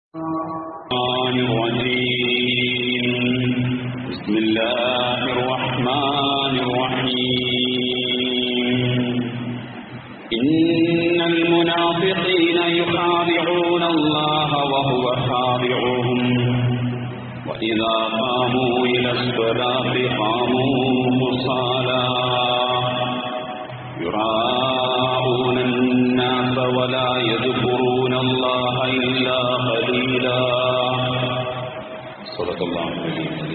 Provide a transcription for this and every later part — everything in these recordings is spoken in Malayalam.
الرحمن الرجيم بسم الله الرحمن الرحيم إن المنافقين يخادعون الله وهو خادعهم وإذا قاموا إلى الصلاة قاموا مصالا يراءون الناس ولا يذكرون الله إلا قليلا صدق الله العظيم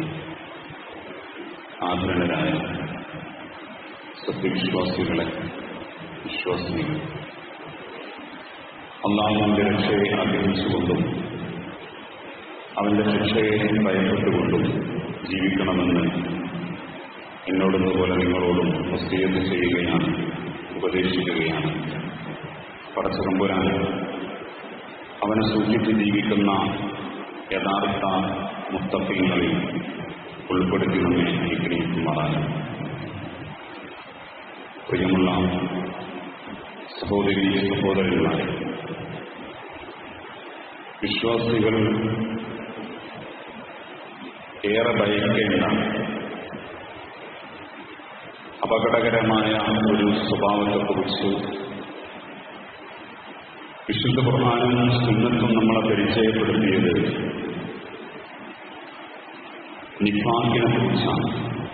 ആദരണരായ സത്യവിശ്വാസികളെ വിശ്വാസികൾ അള്ളാഹുവിന്റെ രക്ഷയെ ആഗ്രഹിച്ചുകൊണ്ടും അവന്റെ ശിക്ഷയെ ഭയപ്പെട്ടുകൊണ്ടും ജീവിക്കണമെന്ന് എന്നോടെന്നപോലെ നിങ്ങളോടും വസ്തുയത്ത് ചെയ്യുകയാണ് ഉപദേശിക്കുകയാണ് പടച്ചതമ്പുരാൻ അവനെ സൂക്ഷിച്ച് ജീവിക്കുന്ന യഥാർത്ഥ മുത്തഫീങ്ങളിൽ ഉൾപ്പെടുത്തി നമ്മെ അനുഗ്രഹിക്കുമാറാണ് പ്രിയമുള്ള സഹോദരി സഹോദരന്മാരെ വിശ്വാസികൾ ഏറെ ഭയക്കേണ്ട അപകടകരമായ ഒരു സ്വഭാവത്തെക്കുറിച്ച് വിശുദ്ധ ഖുർആാനും സുന്നത്തും നമ്മളെ പരിചയപ്പെടുത്തിയത് നിഫാക്കിനെ കുറിച്ചാണ്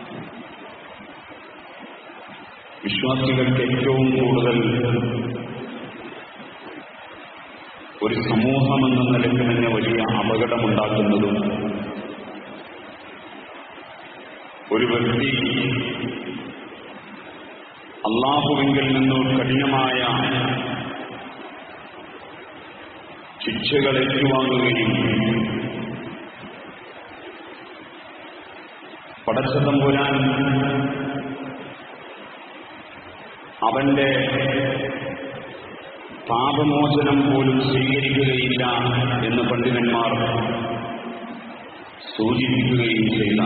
വിശ്വാസികൾക്ക് ഏറ്റവും കൂടുതൽ ഒരു സമൂഹം എന്ന നിലയ്ക്ക് തന്നെ വലിയ അപകടമുണ്ടാക്കുന്നതും ഒരു വ്യക്തി അള്ളാഹുവിങ്കിൽ നിന്നും കഠിനമായ ശിക്ഷകൾ ഏറ്റുവാങ്ങുകയും പടച്ചതമ്പുരാൻ അവന്റെ പാപമോചനം പോലും സ്വീകരിക്കുകയില്ല എന്ന് പണ്ഡിതന്മാർ സൂചിപ്പിക്കുകയും ചെയ്ത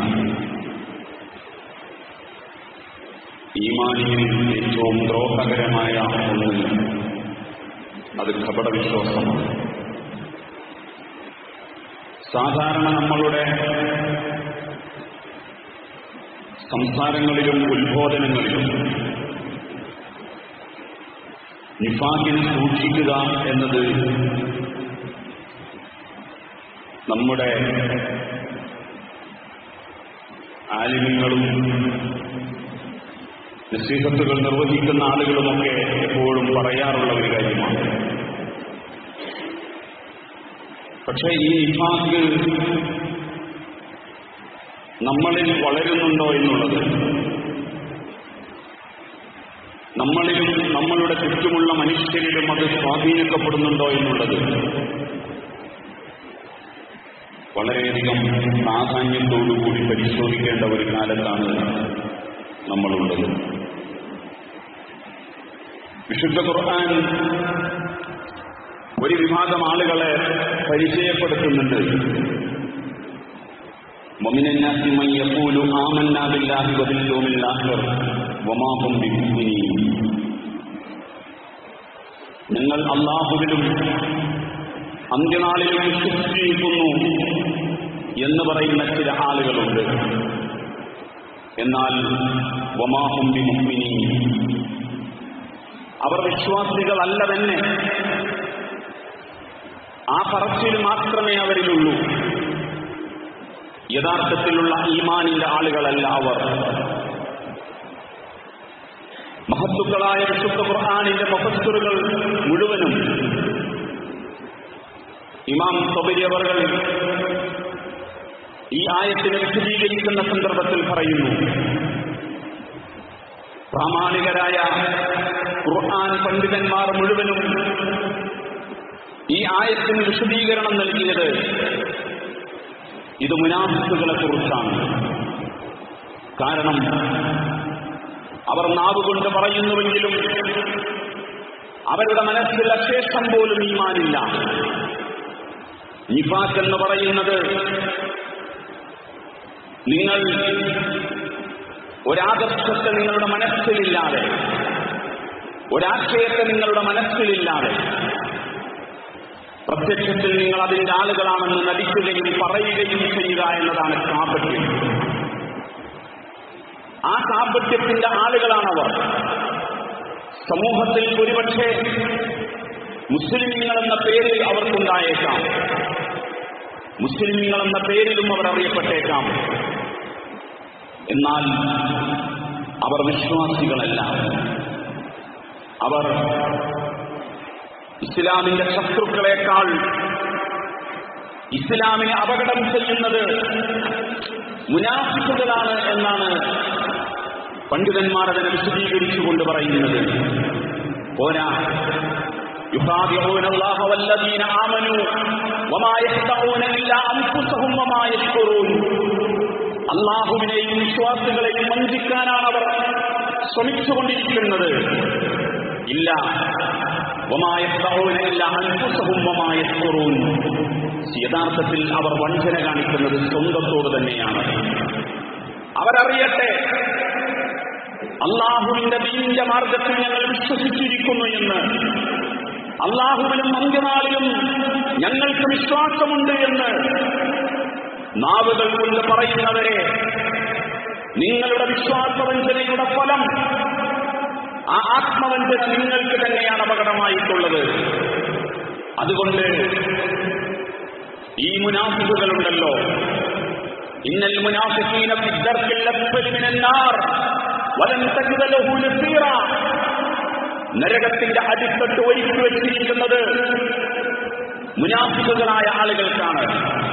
ഈമാനിന് ഏറ്റവും ദ്രോഹകരമായ ഒന്ന് അത് കപടവിശ്വാസമാണ് സാധാരണ നമ്മളുടെ സംസാരങ്ങളിലും ഉത്ബോധനങ്ങളിലും നിഫാക്കിനെ സൂക്ഷിക്കുക എന്നത് നമ്മുടെ ആലിമ്യങ്ങളും നസീഹത്തുകൾ നിർവഹിക്കുന്ന ആളുകളുമൊക്കെ എപ്പോഴും പറയാറുള്ള ഒരു കാര്യമാണ് പക്ഷേ ഈ നിഫാക്ക് നമ്മളിൽ വളരുന്നുണ്ടോ എന്നുള്ളത് നമ്മളിലും നമ്മളുടെ ചുറ്റുമുള്ള മനുഷ്യരിലും അത് സ്വാധീനിക്കപ്പെടുന്നുണ്ടോ എന്നുള്ളത് വളരെയധികം പ്രാധാന്യത്തോടുകൂടി പരിശോധിക്കേണ്ട ഒരു കാലത്താണ് നമ്മളുള്ളത് വിശുദ്ധ ഖുർആൻ ഒരു വിഭാഗം ആളുകളെ പരിചയപ്പെടുത്തുന്നുണ്ട് ومن الناس من يقول آمنا بالله وباليوم الآخر وما هم بمؤمنين ഞങ്ങൾ അള്ളാഹുവിലും അന്ത്യനാളിലും വിശ്വസിച്ചിരിക്കുന്നു എന്ന് പറയുന്ന ചില ആളുകളുണ്ട് എന്നാൽ വമാഹും ബിമുഅ്മിനീൻ അവർ വിശ്വാസികളല്ല തന്നെ ആ പറച്ചിൽ മാത്രമേ അവരിലുള്ളൂ യഥാർത്ഥത്തിലുള്ള ഈമാനിന്റെ ആളുകളല്ല അവർ മഹത്തുക്കളായ വിശുദ്ധ ഖുർആാനിന്റെ മഹസ്തുറുകൾ മുഴുവനും ഇമാം സബരിയവറുകൾ ഈ ആയത്തിനെ വിശദീകരിക്കുന്ന സന്ദർഭത്തിൽ പറയുന്നു പ്രാമാണികരായ ഖുർആൻ പണ്ഡിതന്മാർ മുഴുവനും ഈ ആയത്തിന് വിശദീകരണം നൽകിയത് ഇത് മുനാഫിക്കുകളെ കുറിച്ചാണ് കാരണം അവർ നാവുകൊണ്ട് പറയുന്നുവെങ്കിലും അവരുടെ മനസ്സിൽ അശേഷം പോലും ഈമാനില്ല നിഫാക്ക് എന്ന് പറയുന്നത് നിങ്ങൾ ഒരാദർശത്തെ നിങ്ങളുടെ മനസ്സിലില്ലാതെ ഒരാശയത്തെ നിങ്ങളുടെ മനസ്സിലില്ലാതെ പ്രത്യക്ഷത്തിൽ നിങ്ങൾ അതിന്റെ ആളുകളാണെന്ന് നടിക്കുകയും പറയുകയും ചെയ്യുക എന്നതാണ് കാപട്യം ആ കാപട്യത്തിന്റെ ആളുകളാണവർ സമൂഹത്തിൽ ഒരുപക്ഷെ മുസ്ലിമീങ്ങൾ എന്ന പേരിൽ അവർക്കുണ്ടായേക്കാം മുസ്ലിമീങ്ങൾ എന്ന പേരിലും അവർ അറിയപ്പെട്ടേക്കാം എന്നാൽ അവർ വിശ്വാസികളല്ല അവർ ഇസ്ലാമിന്റെ ശത്രുക്കളെക്കാൾ ഇസ്ലാമിനെ അപകടം ചെയ്യുന്നത് മുനാഫിക്കുകളാണ് എന്നാണ് പണ്ഡിതന്മാർ അതിനെ വിശദീകരിച്ചുകൊണ്ട് പറയുന്നത് പോരാ يخادعون الله والذين آمنوا وما يخدعون إلا أنفسهم وما يشكرون അള്ളാഹുവിനെയും വിശ്വാസികളെയും വഞ്ചിക്കാനാണ് അവർ ശ്രമിച്ചുകൊണ്ടിരിക്കുന്നത് ഇല്ല യഥാർത്ഥത്തിൽ അവർ വഞ്ചന കാണിക്കുന്നത് സ്വന്തത്തോട് തന്നെയാണ് അവരറിയട്ടെ അള്ളാഹുവിന്റെ ദീനിന്റെ മാർഗത്തിൽ ഞങ്ങൾ വിശ്വസിച്ചിരിക്കുന്നു എന്ന് അള്ളാഹുവിനും അന്ത്യനാളിലും ഞങ്ങൾക്ക് വിശ്വാസമുണ്ട് എന്ന് നാവുകൾ കൊണ്ട് പറയുന്നവരെ നിങ്ങളുടെ വിശ്വാസവഞ്ചനയുടെ ഫലം ആ ആത്മവഞ്ചന നിങ്ങൾക്ക് തന്നെയാണ് അപകടമായിട്ടുള്ളത് അതുകൊണ്ട് ഈ മുനാഫിക്കുകളുണ്ടല്ലോ ഇന്നൽ മുനാഫിക്കീന ഫിദ്ദർക്കിൽ അസ്ഫലി മിനന്നാർ വലൻ തജിദ ലഹു നസീറ നരകത്തിന്റെ അടിത്തട്ട് ഒരുക്കി വെച്ചിരിക്കുന്നത് മുനാഫിക്കുകളായ ആളുകൾക്കാണ്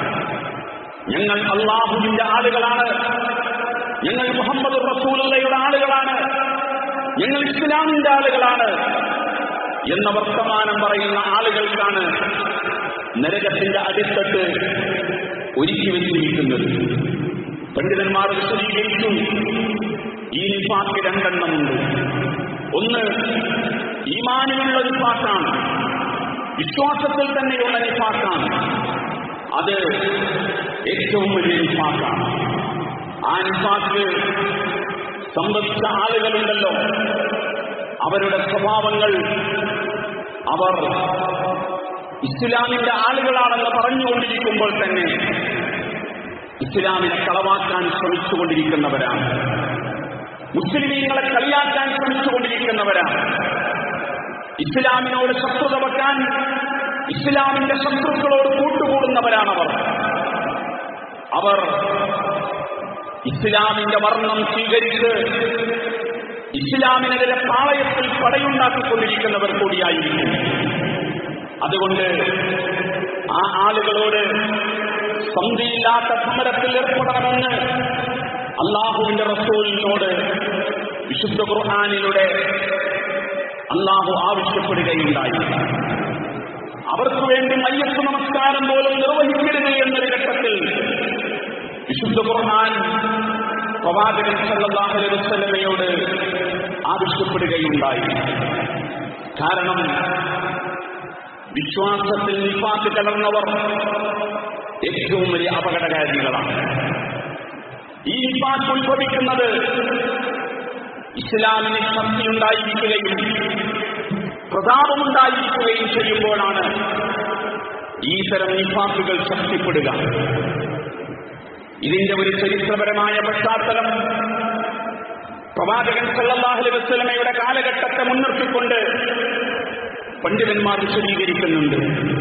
ഞങ്ങൾ അള്ളാഹുവിന്റെ ആളുകളാണ് ഞങ്ങൾ മുഹമ്മദ് റസൂലുള്ളയുടെ ആളുകളാണ് ഞങ്ങൾ ഇസ്ലാമിന്റെ ആളുകളാണ് എന്ന വർത്തമാനം പറയുന്ന ആളുകൾക്കാണ് നരകത്തിന്റെ അടിത്തട്ട് ഒരുക്കി വെച്ചിരിക്കുന്നത് പണ്ഡിതന്മാർ വിശദീകരിച്ചു ഈ നിഫാക്ക് രണ്ടെണ്ണമുണ്ട് ഒന്ന് ഈമാനിലുള്ള നിഫാക്കാണ് വിശ്വാസത്തിൽ തന്നെയുള്ള നിഫാക്കാണ് അത് ഏറ്റവും വലിയ നിഫാക്കാണ് ആ നിഫാക്ക് സംബന്ധിച്ച ആളുകളുണ്ടല്ലോ അവരുടെ സ്വഭാവങ്ങൾ അവർ ഇസ്ലാമിന്റെ ആളുകളാണെന്ന് പറഞ്ഞുകൊണ്ടിരിക്കുമ്പോൾ തന്നെ ഇസ്ലാമിനെ കളവാക്കാൻ ശ്രമിച്ചുകൊണ്ടിരിക്കുന്നവരാണ് മുസ്ലിമീങ്ങളെ കളിയാക്കാൻ ശ്രമിച്ചുകൊണ്ടിരിക്കുന്നവരാണ് ഇസ്ലാമിനോട് ശത്രുത വെക്കാൻ ഇസ്ലാമിന്റെ ശത്രുക്കളോട് കൂട്ടുകൂടുന്നവരാണവർ അവർ ഇസ്ലാമിന്റെ വർണ്ണം സ്വീകരിച്ച് ഇസ്ലാമിനെതിരെ പാളയത്തിൽ പടയുണ്ടാക്കിക്കൊണ്ടിരിക്കുന്നവർ കൂടിയായിരിക്കും അതുകൊണ്ട് ആ ആളുകളോട് സന്ധിയില്ലാത്ത സമരത്തിൽ ഏർപ്പെടണമെന്ന് അള്ളാഹുവിന്റെ റസൂലിനോട് വിശുദ്ധ ഖുർആാനിലൂടെ അള്ളാഹു ആവശ്യപ്പെടുകയുണ്ടായി അവർക്ക് വേണ്ടി മയ്യത്ത് നമസ്കാരം പോലും നിർവഹിക്കരുത് എന്നൊരു ഘട്ടത്തിൽ വിശുദ്ധ ഖുർആൻ പ്രവാചകൻ സല്ലല്ലാഹു അലൈഹി വസല്ലമയോട് ആവശ്യപ്പെടുകയുണ്ടായി കാരണം വിശ്വാസത്തിൽ നിഫാത്ത് കലർന്നവർ ഏറ്റവും വലിയ അപകടകാരികളാണ് ഈ നിഫാത്ത് ഉത്ഭവിക്കുന്നത് ഇസ്ലാമിന് ശക്തിയുണ്ടായിരിക്കുകയും പ്രതാപമുണ്ടായിരിക്കുകയും ചെയ്യുമ്പോഴാണ് ഈ തരം നിഫാത്തുകൾ ശക്തിപ്പെടുക ഇതിന്റെ ഒരു ചരിത്രപരമായ പശ്ചാത്തലം പ്രവാചകൻ സല്ലല്ലാഹു അലൈഹി വസല്ലമയുടെ കാലഘട്ടത്തെ മുൻനിർത്തിക്കൊണ്ട് പണ്ഡിതന്മാർ വിശദീകരിക്കുന്നുണ്ട്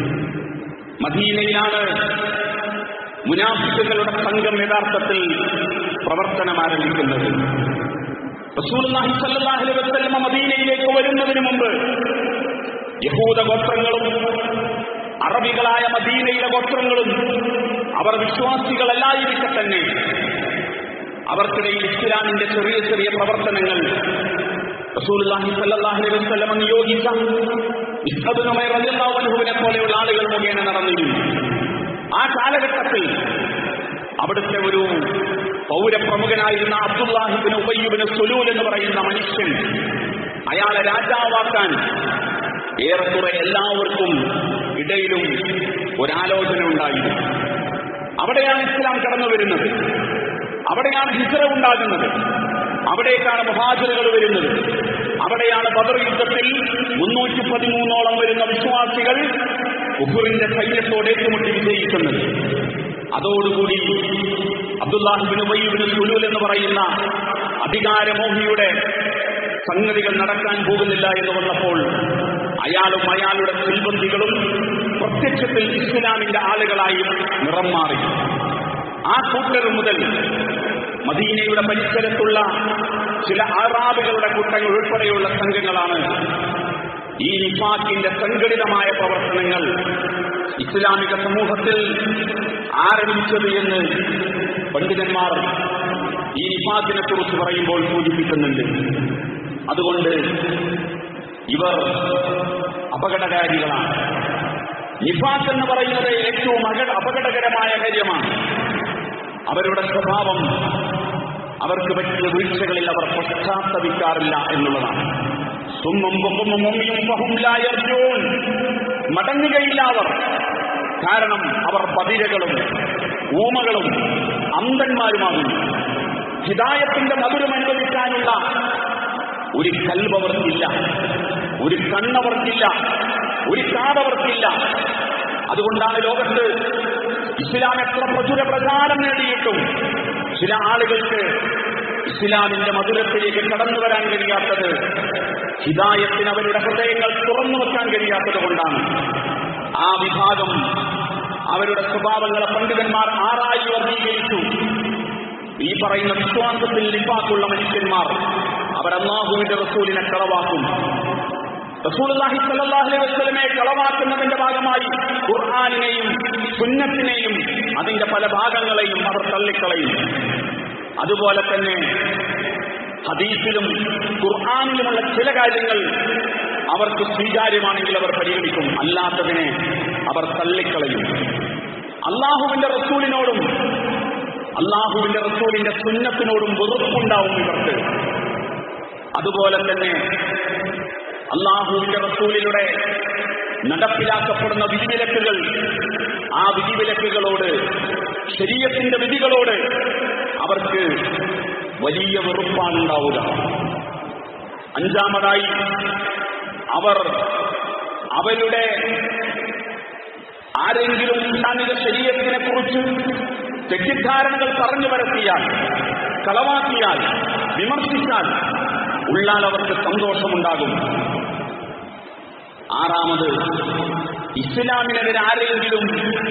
മദീനയിലാണ് മുനാഫിക്കുകളുടെ സംഘം യഥാർത്ഥത്തിൽ പ്രവർത്തനം ആരംഭിക്കുന്നത് റസൂലുള്ളാഹി സ്വല്ലല്ലാഹു അലൈഹി വസല്ലമ മദീനയിലേക്ക് വരുന്നതിന് മുമ്പ് യഹൂദ ഗോത്രങ്ങളും അറബികളായ മദീനയിലെ ഗോത്രങ്ങളും അവർ വിശ്വാസികളല്ലായിരിക്കെ തന്നെ അവർക്കിടയിൽ ഇസ്ലാമിന്റെ ചെറിയ ചെറിയ പ്രവർത്തനങ്ങൾ റസൂലുള്ളാഹി സ്വല്ലല്ലാഹു അലൈഹി വസല്ലമ നിയോഗിച്ച ഇസ്ഹദ് ഉമൈർ റളിയല്ലാഹു അൻഹുവിനെ പോലെയുള്ള ആളുകൾ മുഖേന നടന്നിരുന്നു ആ കാലഘട്ടത്തിൽ അവിടുത്തെ ഒരു പൗരപ്രമുഖനായിരുന്ന അബ്ദുല്ലാഹിബിന് ഉബയ്യുബിന് സുലൂൽ എന്ന് പറയുന്ന മനുഷ്യൻ അയാളെ രാജാവാക്കാൻ ഏറെക്കുറെ എല്ലാവർക്കും ഇടയിലും ഒരാലോചന ഉണ്ടായിരുന്നു അവിടെയാണ് ഇസ്ലാം കടന്നു വരുന്നത് അവിടെയാണ് ഹിജറ ഉണ്ടാകുന്നത് അവിടേക്കാണ് മുഹാജിറുകൾ വരുന്നത് അവിടെയാണ് ബദർ യുദ്ധത്തിൽ മുന്നൂറ്റി പതിമൂന്നോളം വരുന്ന വിശ്വാസികൾ കുഫറിന്റെ സൈന്യത്തോട് ഏറ്റുമുട്ടി വിജയിക്കുന്നത് അതോടുകൂടി അബ്ദുല്ലാഹിബിന് വയ്യുബിന് സുലൂൽ എന്ന് പറയുന്ന അധികാരമോഹിയുടെ സംഗതികൾ നടക്കാൻ പോകുന്നില്ല എന്ന് വന്നപ്പോൾ അയാളും അയാളുടെ സിൽബന്ധികളും പ്രത്യക്ഷത്തിൽ ഇസ്ലാമിന്റെ ആളുകളായി നിറം മാറി ആ കൂട്ടർ മുതൽ മദീനയുടെ പരിസരത്തുള്ള ചില ആറാബുകളുടെ കൂട്ടങ്ങൾ ഉൾപ്പെടെയുള്ള സംഘങ്ങളാണ് ഈ നിഫാക്കിന്റെ സംഘടിതമായ പ്രവർത്തനങ്ങൾ ഇസ്ലാമിക സമൂഹത്തിൽ ആരംഭിച്ചത് എന്ന് പണ്ഡിതന്മാർ ഈ നിഫാക്കിനെ കുറിച്ച് പറയുമ്പോൾ സൂചിപ്പിക്കുന്നുണ്ട് അതുകൊണ്ട് ഇവർ അപകടകാരികളാണ് നിഫാഖ് എന്ന് പറയുന്നത് ഏറ്റവും അക- അപകടകരമായ കാര്യമാണ് അവരുടെ സ്വഭാവം അവർക്ക് പറ്റിയ വീഴ്ചകളിൽ അവർ പശ്ചാത്തപിക്കാറില്ല എന്നുള്ളതാണ് സുമ്മും ബുക്കുമും ഉമ്മിയും ഫഹും ലാ യർജൂൻ. മടങ്ങുകയില്ല അവർ കാരണം അവർ പതിരകളും ഊമകളും അന്ധന്മാരുമാകുന്നു ഹിദായത്തിന്റെ മധുരം അനുഭവിക്കാനുള്ള ഒരു കൽവവർക്കില്ല ഒരു കണ്ണവർക്കില്ല ഒരു കാതവർക്കില്ല അതുകൊണ്ടാണ് ലോകത്ത് ഇസ്ലാം എത്ര പ്രചുര പ്രചാരം നേടിയിട്ടും ചില ആളുകൾക്ക് ഇസ്ലാമിന്റെ മധുരത്തിലേക്ക് കടന്നു വരാൻ കഴിയാത്തത് ഹിദായത്തിന് അവരുടെ ഹൃദയങ്ങൾ തുറന്നു വെക്കാൻ കഴിയാത്തത് കൊണ്ടാണ് ആ വിഭാഗം അവരുടെ സ്വഭാവങ്ങളെ പണ്ഡിതന്മാർ ആറായി വർഗീകരിച്ചു ഈ പറയുന്ന വിശ്വാസത്തിൽ നിപ്പാക്കുള്ള മനുഷ്യന്മാർ അവർ അള്ളാഹുവിന്റെ റസൂലിനെ കളവാക്കും റസൂലുള്ളാഹി സ്വല്ലല്ലാഹു അലൈഹി വസല്ലമയെ കളവാക്കുന്നതിന്റെ ഭാഗമായി ഖുർആനിനെയും സുന്നത്തിനെയും അതിന്റെ പല ഭാഗങ്ങളെയും അവർ തള്ളിക്കളയും അതുപോലെ തന്നെ ഹദീസിലും ഖുർആനിലുമുള്ള ചില കാര്യങ്ങൾ അവർക്ക് സ്വീകാര്യമാണെങ്കിൽ അവർ പരിഗണിക്കും അല്ലാത്തതിനെ അവർ തള്ളിക്കളയും അള്ളാഹുവിന്റെ റസൂലിനോടും അള്ളാഹുവിന്റെ റസൂലിന്റെ സുന്നത്തിനോടും വെറുപ്പുണ്ടാവും ഇവർക്ക് അതുപോലെ തന്നെ അള്ളാഹുവിന്റെ റസൂലിലൂടെ നടപ്പിലാക്കപ്പെടുന്ന വിധിവിലക്കുകൾ ആ വിധിവിലക്കുകളോട് ശരീരത്തിന്റെ വിധികളോട് അവർക്ക് വലിയ വെറുപ്പാണ് ഉണ്ടാവുക അഞ്ചാമതായി അവർ അവരുടെ ആരെങ്കിലും ഇസ്ലാമിക ശരീരത്തിനെ കുറിച്ച് തെറ്റിദ്ധാരണകൾ പറഞ്ഞു പരത്തിയാൽ കളവാക്കിയാൽ വിമർശിച്ചാൽ ഉള്ളാൽ അവർക്ക് സന്തോഷമുണ്ടാകും ആറാമത് ഇസ്ലാമിനെതിരെ ആരെങ്കിലും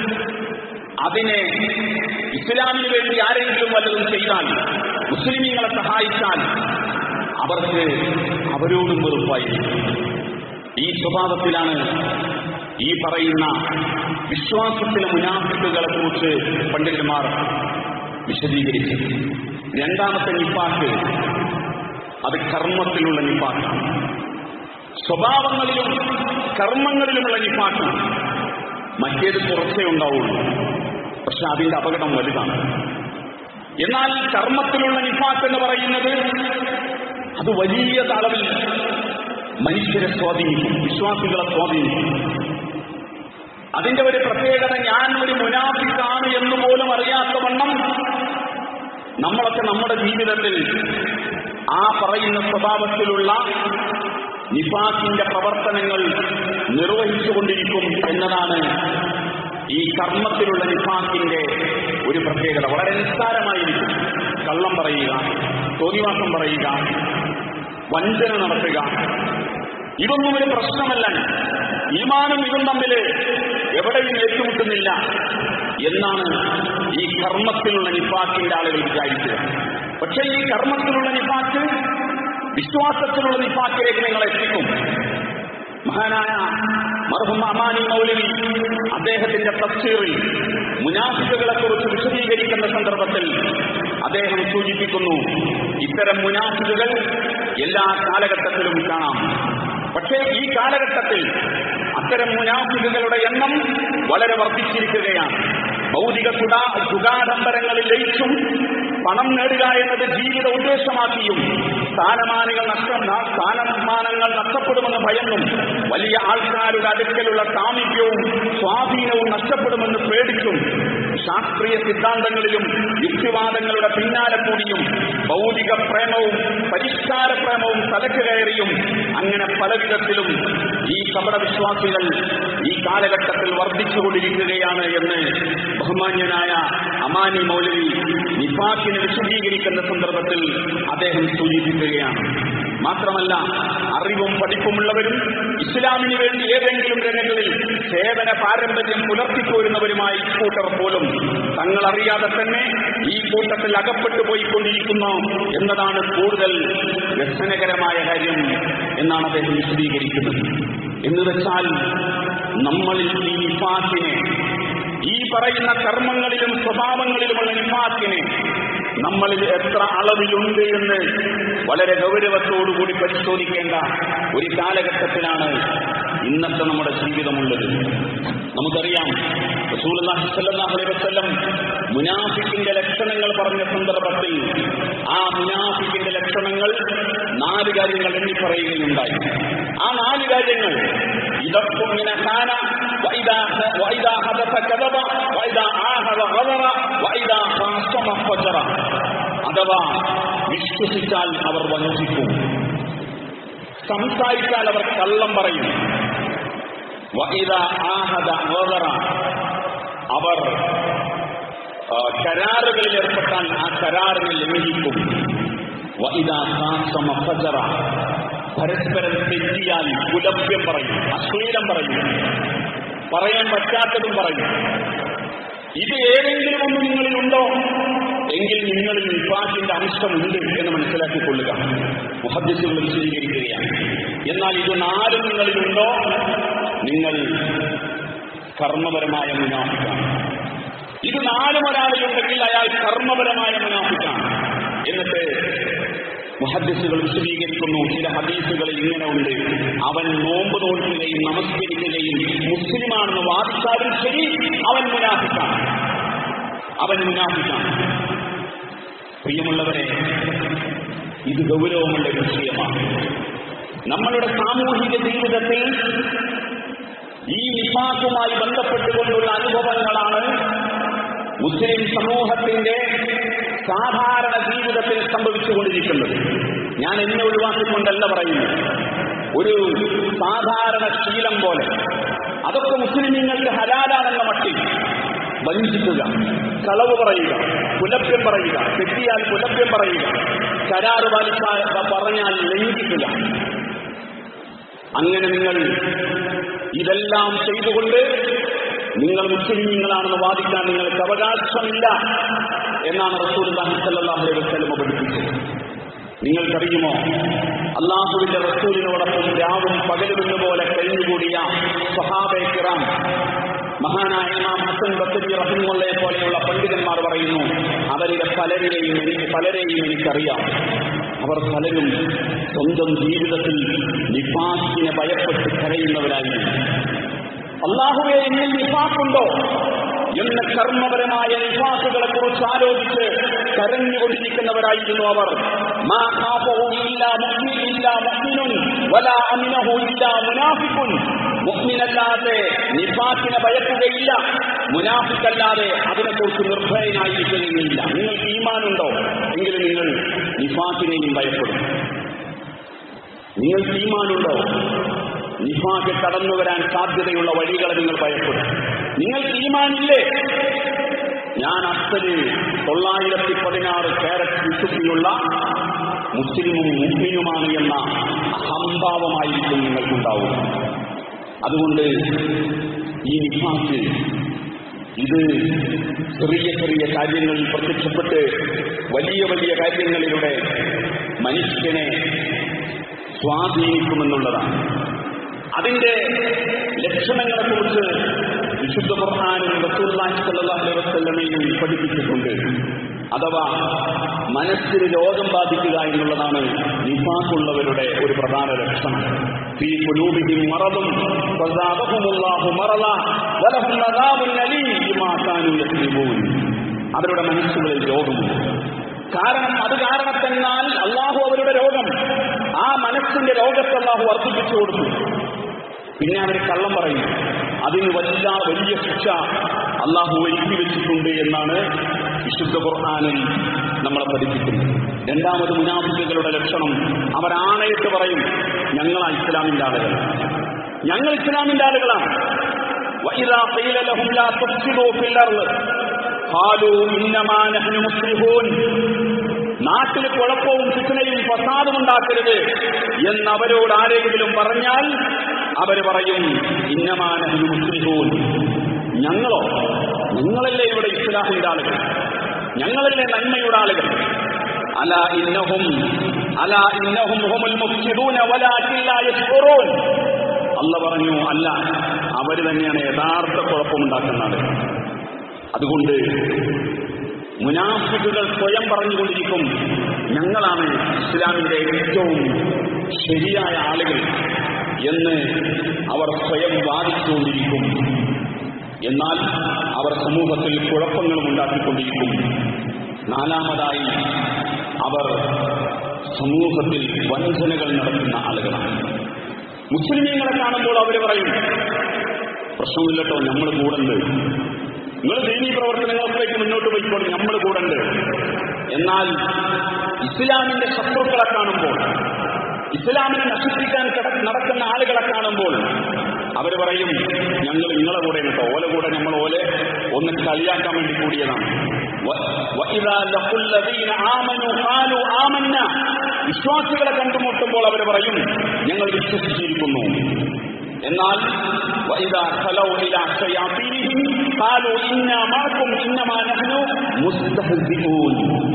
അതിനെ ഇസ്ലാമിന് വേണ്ടി ആരെങ്കിലും വല്ലതും ചെയ്താൽ മുസ്ലിമീങ്ങളെ സഹായിച്ചാൽ അവർക്ക് അവരോടും വെറുപ്പായിരിക്കും ഈ സ്വഭാവത്തിലാണ് ഈ പറയുന്ന വിശ്വാസത്തിലെ മുനാഫിക്കുകളെ കുറിച്ച് പണ്ഡിതന്മാർ വിശദീകരിച്ചത് രണ്ടാമത്തെ നിപ്പാക്ക് അത് കർമ്മത്തിലുള്ള നിപ്പാക്കാണ് സ്വഭാവങ്ങളിലും കർമ്മങ്ങളിലുമുള്ള നിപ്പാക്ക് മറ്റേത് കുറച്ചേ ഉണ്ടാവുള്ളൂ പക്ഷെ അതിന്റെ അപകടം വലുതാണ് എന്നാൽ കർമ്മത്തിലുള്ള നിഫാക്ക് എന്ന് പറയുന്നത് അത് വലിയ അളവിൽ മനുഷ്യരെ സ്വാധീനിക്കും വിശ്വാസികളെ സ്വാധീനിക്കും അതിന്റെ ഒരു പ്രത്യേകത ഞാൻ ഒരു മുനാഫിക്കാണ് എന്ന് പോലും അറിയാത്ത വണ്ണം നമ്മളൊക്കെ നമ്മുടെ ജീവിതത്തിൽ ആ പറയുന്ന സ്വഭാവത്തിലുള്ള നിഫാക്കിന്റെ പ്രവർത്തനങ്ങൾ നിർവഹിച്ചുകൊണ്ടിരിക്കും എന്നതാണ് ഈ കർമ്മത്തിലുള്ള നിഫാക്കിന്റെ ഒരു പ്രത്യേകത വളരെ നിസ്സാരമായിരിക്കും കള്ളം പറയുക തോന്നിവാസം പറയുക വഞ്ചന നടത്തുക ഇതൊന്നും ഒരു പ്രശ്നമല്ല ഈമാനും ഇതും തമ്മിൽ എവിടെയും ഏറ്റുമുട്ടുന്നില്ല എന്നാണ് ഈ കർമ്മത്തിലുള്ള നിഫാക്കിന്റെ ആളുകൾ വിചാരിക്കുക പക്ഷേ ഈ കർമ്മത്തിലുള്ള നിഫാക്ക് വിശ്വാസത്തിലുള്ള നിഫാക്കിലേക്ക് നിങ്ങൾ എത്തിക്കും മഹാനായ മർഹും അമാനി മൗലവി അദ്ദേഹത്തിന്റെ തഫ്സീറിൽ മുനാഫിക്കുകളെ കുറിച്ച് വിശദീകരിക്കുന്ന സന്ദർഭത്തിൽ അദ്ദേഹം സൂചിപ്പിക്കുന്നു ഇത്തരം മുനാഫിക്കുകൾ എല്ലാ കാലഘട്ടത്തിലും കാണാം പക്ഷേ ഈ കാലഘട്ടത്തിൽ അത്തരം മുനാഫിക്കുകളുടെ എണ്ണം വളരെ വർദ്ധിച്ചിരിക്കുകയാണ് ഭൗതിക സുഡാ സുഗാഡംബരങ്ങളിൽ ലയിച്ചും പണം നേടുക എന്നത് ജീവിത ഉദ്ദേശമാക്കിയും സ്ഥാനമാനങ്ങൾ നഷ്ട സ്ഥാനമാനങ്ങൾ നഷ്ടപ്പെടുമെന്ന് ഭയന്നും വലിയ ആൾക്കാരുടെ അടുക്കലുള്ള സാമീപ്യവും സ്വാധീനവും നഷ്ടപ്പെടുമെന്ന് പേടിച്ചും ശാസ്ത്രീയ ശാസ്ത്രീയ സിദ്ധാന്തങ്ങളിലും യുക്തിവാദങ്ങളുടെ പിന്നാലെ കൂടിയും ഭൗതിക പ്രേമവും പരിഷ്കാര പ്രേമവും തലക്ക് കയറിയും അങ്ങനെ പല വിധത്തിലും ഈ കപട വിശ്വാസികൾ ഈ കാലഘട്ടത്തിൽ വർദ്ധിച്ചുകൊണ്ടിരിക്കുകയാണ് എന്ന് ബഹുമാന്യനായ അമാനി മൗലവി നിഫാക്കിനെ വിശദീകരിക്കുന്ന സന്ദർഭത്തിൽ അദ്ദേഹം സൂചിപ്പിക്കുകയാണ് മാത്രമല്ല അറിവും പഠിപ്പുമുള്ളവരും ഇസ്ലാമിന് വേണ്ടി ഏതെങ്കിലും രംഗങ്ങളിൽ സേവന പാരമ്പര്യം പുലർത്തിപ്പോരുന്നവരുമായി കൂട്ടർ പോലും തങ്ങൾ അറിയാതെ തന്നെ ഈ കൂട്ടത്തിൽ അകപ്പെട്ടു പോയിക്കൊണ്ടിരിക്കുന്നു എന്നതാണ് കൂടുതൽ വ്യസനകരമായ കാര്യം എന്നാണ് അദ്ദേഹം വിശദീകരിക്കുന്നത് എന്ന് വെച്ചാൽ നമ്മളിൽ ഈ നിഫാത്തിനെ ഈ പറയുന്ന കർമ്മങ്ങളിലും സ്വഭാവങ്ങളിലുമുള്ള നിഫാത്തിനെ നമ്മളിൽ എത്ര അളവിലുണ്ട് എന്ന് വളരെ ഗൗരവത്തോടുകൂടി പരിശോധിക്കേണ്ട ഒരു കാലഘട്ടത്തിലാണ് ഇന്നത്തെ നമ്മുടെ ജീവിതമുള്ളത് നമുക്കറിയാം റസൂലുള്ളാഹി സ്വല്ലല്ലാഹു അലൈഹി വസല്ലം മുനാഫിക്കിന്റെ ലക്ഷണങ്ങൾ പറഞ്ഞ സന്ദർഭത്തിൽ ആ മുനാഫിക്കിന്റെ ലക്ഷണങ്ങൾ നാല് കാര്യങ്ങൾ എണ്ണി പറയുകയുണ്ടായി ആ നാല് കാര്യങ്ങൾ ഇതൊക്കെ ഇങ്ങനെ കാന وإذا وإذا حدث كذب وإذا عاهد غدر وإذا خاصم فجر അഥവാ വിശ്വസിച്ചാൽ അവർ വഞ്ചിക്കും സംസാരിച്ചാൽ അവർ കള്ളം പറയും വഇദ ആഹദ ഗദറ അവർ ആ, കരാറുകളിൽ ഏർപ്പെട്ടാൽ ആ കരാറിനെ ലംഘിക്കും വഇദ ഖാസമ ഫജറ പരസ്പരം തെറ്റിയാൽ കുലഭ്യം പറയും അശ്ലീലം പറയും പറയാൻ പറ്റാത്തതും പറയും ഇത് ഏതെങ്കിലും ഒന്ന് നിങ്ങളിലുണ്ടോ എങ്കിൽ നിങ്ങളിൽ നിഫാഖിന്റെ അംശമുണ്ട് എന്ന് മനസ്സിലാക്കിക്കൊള്ളുക മുഹദ്ദിസുകൾ വിശദീകരിക്കുകയാണ് എന്നാൽ ഇത് നാലും നിങ്ങളിലുണ്ടോ നിങ്ങൾ കർമ്മപരമായ മുനാഫിക്കാണ് ഇത് നാലും ഒരാളിലുണ്ടെങ്കിൽ അയാൾ കർമ്മപരമായ മുനാഫിക്കാണ് എന്നിട്ട് മുഹദ്ദിസുകൾ വിശദീകരിക്കുന്നു ചില ഹദീസുകളിൽ ഇങ്ങനെ ഉണ്ട് അവൻ നോമ്പ് നോക്കുകയും നമസ്കരിക്കുകയും മുസ്ലിമാണെന്ന് വാദിച്ചാലും ശരി അവൻ മുനാഫിക്കാണ് അവൻ മുനാഫിക്കാണ് പ്രിയമുള്ളവരെ ഇത് ഗൗരവമുള്ള ഒരു വിഷയമാണ് നമ്മളുടെ സാമൂഹിക ജീവിതത്തിൽ ഈ നിഫാഖുമായി ബന്ധപ്പെട്ടുകൊണ്ടുള്ള അനുഭവങ്ങളാണ് മുസ്ലിം സമൂഹത്തിന്റെ സാധാരണ ജീവിതത്തിൽ സംഭവിച്ചുകൊണ്ടിരിക്കുന്നത് ഞാൻ എന്നെ ഒഴിവാക്കിക്കൊണ്ടല്ല പറയുന്നത് ഒരു സാധാരണ ശീലം പോലെ അതൊക്കെ മുസ്ലിമീങ്ങൾക്ക് ഹലാലാണെന്ന മട്ടിൽ വഞ്ചിക്കുക കളവ് പറയുക കുലഭ്യം പറയുക തെറ്റിയാൽ കുലഭ്യം പറയുക കരാറ് പാലിച്ചാൽ പറഞ്ഞാൽ ലംഘിക്കുക അങ്ങനെ നിങ്ങൾ ഇതെല്ലാം ചെയ്തുകൊണ്ട് നിങ്ങൾ മുസ്ലിമീങ്ങളാണെന്ന് വാദിക്കാൻ നിങ്ങൾക്ക് അവകാശമില്ല എന്നാണ് റസൂൽ സല്ലല്ലാഹു അലൈഹി വസല്ലം പഠിപ്പിച്ചത് നിങ്ങൾക്കറിയുമോ അള്ളാഹുവിന്റെ റസൂലിനോടൊപ്പം രാവും പകലുമെന്ന പോലെ കഴിഞ്ഞുകൂടിയ സഹാബെ കിറാം മഹാനായ ഇമാം ഹസൻ ബസരി റഹിമുള്ളയെ പോലെയുള്ള പണ്ഡിതന്മാർ പറയുന്നു അവരുടെ പലരെയും എനിക്ക് പലരെയും എനിക്കറിയാം അവർ പലരും സ്വന്തം ജീവിതത്തിൽ നിഫാസിനെ ഭയപ്പെട്ട് കരയുന്നവരായിരുന്നു അള്ളാഹുവെ എന്നിൽ നിഫാക്കുണ്ടോ എന്ന കർമ്മപരമായ നിഫാസുകളെ കുറിച്ച് ആലോചിച്ച് കരഞ്ഞുകൊണ്ടിരിക്കുന്നവരായിരുന്നു അവർ മാ ഖാഫഹു ഇല്ലാ മുഅ്മിൻ ഇല്ലാ മുഅ്മിനുൻ വലാ അമിനഹു ഇല്ലാ മുനാഫിഖുൻ മുഅ്മിനല്ലാതെ നിഫാക്കിനെ ഭയക്കുകയില്ല മുനാഫിക്കല്ലാതെ അതിനെക്കുറിച്ച് നിർഭയനായിരിക്കുകയില്ല നിങ്ങൾക്ക് ഈമാനുണ്ടോ എങ്കിൽ നിങ്ങൾ നിഫാക്കിനെയും ഭയപ്പെടും നിങ്ങൾക്ക് ഈമാനുണ്ടോ നിഫാക്ക് കടന്നു വരാൻ സാധ്യതയുള്ള വഴികളെ നിങ്ങൾ ഭയപ്പെടും നിങ്ങൾക്ക് ഈമാനില്ലേ ഞാൻ അസല് തൊള്ളായിരത്തി പതിനാറ് കാരറ്റ് വിശുദ്ധിയുള്ള മുസ്ലിമും മുസ്ലിമുമാണ് എന്ന അഹംഭാവമായിരിക്കും നിങ്ങൾക്കുണ്ടാവുക അതുകൊണ്ട് ഈ നിഫാക്ക് ഇത് ചെറിയ ചെറിയ കാര്യങ്ങളിൽ പ്രത്യക്ഷപ്പെട്ട് വലിയ വലിയ കാര്യങ്ങളിലൂടെ മനുഷ്യനെ സ്വാധീനിക്കുമെന്നുള്ളതാണ് അതിന്റെ ലക്ഷണങ്ങളെ കുറിച്ച് വിശുദ്ധ ഖുർആാനും റസൂലുള്ളാഹി സ്വല്ലല്ലാഹു അലൈഹി വസല്ലമയും പഠിപ്പിച്ചിട്ടുണ്ട് അഥവാ മനസ്സിന് രോഗം ബാധിക്കുക എന്നുള്ളതാണ് നിഫാഖുള്ളവരുടെ ഒരു പ്രധാന ലക്ഷണം ഫീ ഖുലൂബിഹിം മറദും ഫസാദഹുമുല്ലാഹു മറദ വലഹും അദാബുൻ അലീം ബിമാ കാനൂ യക്സിബൂൻ അവരുടെ മനസ്സുകളിൽ രോഗമുണ്ട് കാരണം അത് കാരണത്തെന്നാൽ അള്ളാഹു അവരുടെ രോഗം ആ മനസ്സിന്റെ രോഗത്തെ അള്ളാഹു വർദ്ധിപ്പിച്ചു കൊടുത്തു പിന്നെ അവർ കള്ളം പറയും അതിന് വല്ല വലിയ ശിക്ഷ അള്ളാഹു ഒരുക്കി വെച്ചിട്ടുണ്ട് എന്നാണ് വിശുദ്ധ ഖുർആാനിൽ നമ്മളെ പഠിപ്പിക്കുന്നത് രണ്ടാമത് മുനാഫിക്കുകളുടെ ലക്ഷണം അവർ ആണയിട്ട് പറയും ഞങ്ങൾ ഇസ്ലാമിന്റെ ആളുകൾ ഞങ്ങൾ ഇസ്ലാമിന്റെ ആളുകളാണ് وإذا قيل لهم لا تفسدوا في الأرض قالوا إنما نحن مصلحون നാട്ടിൽ കുഴപ്പവും ഫിത്തനയും ഫസാദും ഉണ്ടാക്കരുത് എന്ന് അവരോട് ആരെങ്കിലും പറഞ്ഞാൽ അവർ പറയും ഇന്നമാനഹു മുസ്ലിഹൂൻ ഞങ്ങളോ ഞങ്ങളല്ലേ ഇവിടെ ഇസ്ലാഹിന്റെ ആളുകൾ ഞങ്ങളല്ലേ നന്മയുടെ ആളുകൾ അല ഇന്നഹും അല ഇന്നഹും ഹുമുൽ മുഫ്സിദൂന വലാകിൻ ലാ യശ്കുറൂൻ അല്ല പറഞ്ഞു അല്ല അവര് തന്നെയാണ് യഥാർത്ഥ കുഴപ്പമുണ്ടാക്കുന്ന ആളുകൾ അതുകൊണ്ട് മുനാഫിക്കുകൾ സ്വയം പറഞ്ഞുകൊണ്ടിരിക്കും ഞങ്ങളാണ് ഇസ്ലാമിന്റെ ഏറ്റവും ശരിയായ ആളുകൾ എന്ന് അവർ സ്വയം വാദിച്ചുകൊണ്ടിരിക്കും എന്നാൽ അവർ സമൂഹത്തിൽ കുഴപ്പങ്ങളും ഉണ്ടാക്കിക്കൊണ്ടിരിക്കും നാലാമതായി അവർ സമൂഹത്തിൽ വഞ്ചനകൾ നടത്തുന്ന ആളുകളാണ് മുസ്ലിമീങ്ങളെ കാണുമ്പോൾ അവർ പറയും പ്രശ്നമില്ലട്ടോ നമ്മൾ കൂടുണ്ട് നിങ്ങൾ ദീനീ പ്രവർത്തനങ്ങളിലേക്ക് മുന്നോട്ട് പോയിക്കൊണ്ട് നമ്മൾ കൂടുണ്ട് എന്നാൽ ഇസ്ലാമിന്റെ ശത്രുക്കളെ കാണുമ്പോൾ ഇസ്ലാമിനെ നശിപ്പിക്കാൻ കിട- നടക്കുന്ന ആളുകളെ കാണുമ്പോൾ അവർ പറയും ഞങ്ങൾ നിങ്ങളെ കൂടെ കേട്ടോ ഓല കൂടെ നമ്മൾ ഓലെ ഒന്ന് കളിയാക്കാൻ വേണ്ടി കൂടിയതാണ് വ- വഇദാ ലഖുൽ ലദീന ആമനു ഖാലു ആമന്ന വിശ്വാസികളെ കണ്ടുമുട്ടുമ്പോൾ അവർ പറയും ഞങ്ങൾ വിശ്വസിച്ചിരിക്കുന്നു എന്നാൽ وإذا خلوا إلى شياطينهم قالوا إنا معكم إنما نحن مستهزئون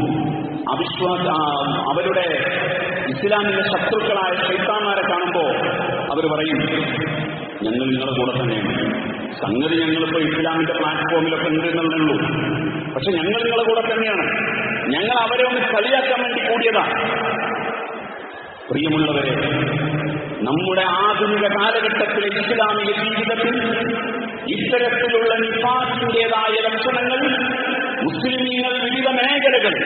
അവിശ്വാസ ആ, അവരുടെ ഇസ്ലാമിന്റെ ശത്രുക്കളായ ശൈത്താന്മാരെ കാണുമ്പോൾ അവർ പറയും ഞങ്ങൾ നിങ്ങളുടെ കൂടെ തന്നെയാണ് സംഗതി ഞങ്ങളിപ്പോ ഇസ്ലാമിന്റെ പ്ലാറ്റ്ഫോമിലൊക്കെ ഉണ്ട് എന്നുള്ളേ ഉള്ളൂ പക്ഷെ ഞങ്ങൾ നിങ്ങളുടെ കൂടെ തന്നെയാണ് ഞങ്ങൾ അവരെ ഒന്ന് കളിയാക്കാൻ വേണ്ടി കൂടിയതാണ് പ്രിയമുള്ളവരെ നമ്മുടെ ആധുനിക കാലഘട്ടത്തിലെ ഇസ്ലാമിക ജീവിതത്തിൽ ഇത്തരത്തിലുള്ള നിഫാസിന്റേതായ ലക്ഷണങ്ങൾ മുസ്ലിമീങ്ങൾ വിവിധ മേഖലകൾ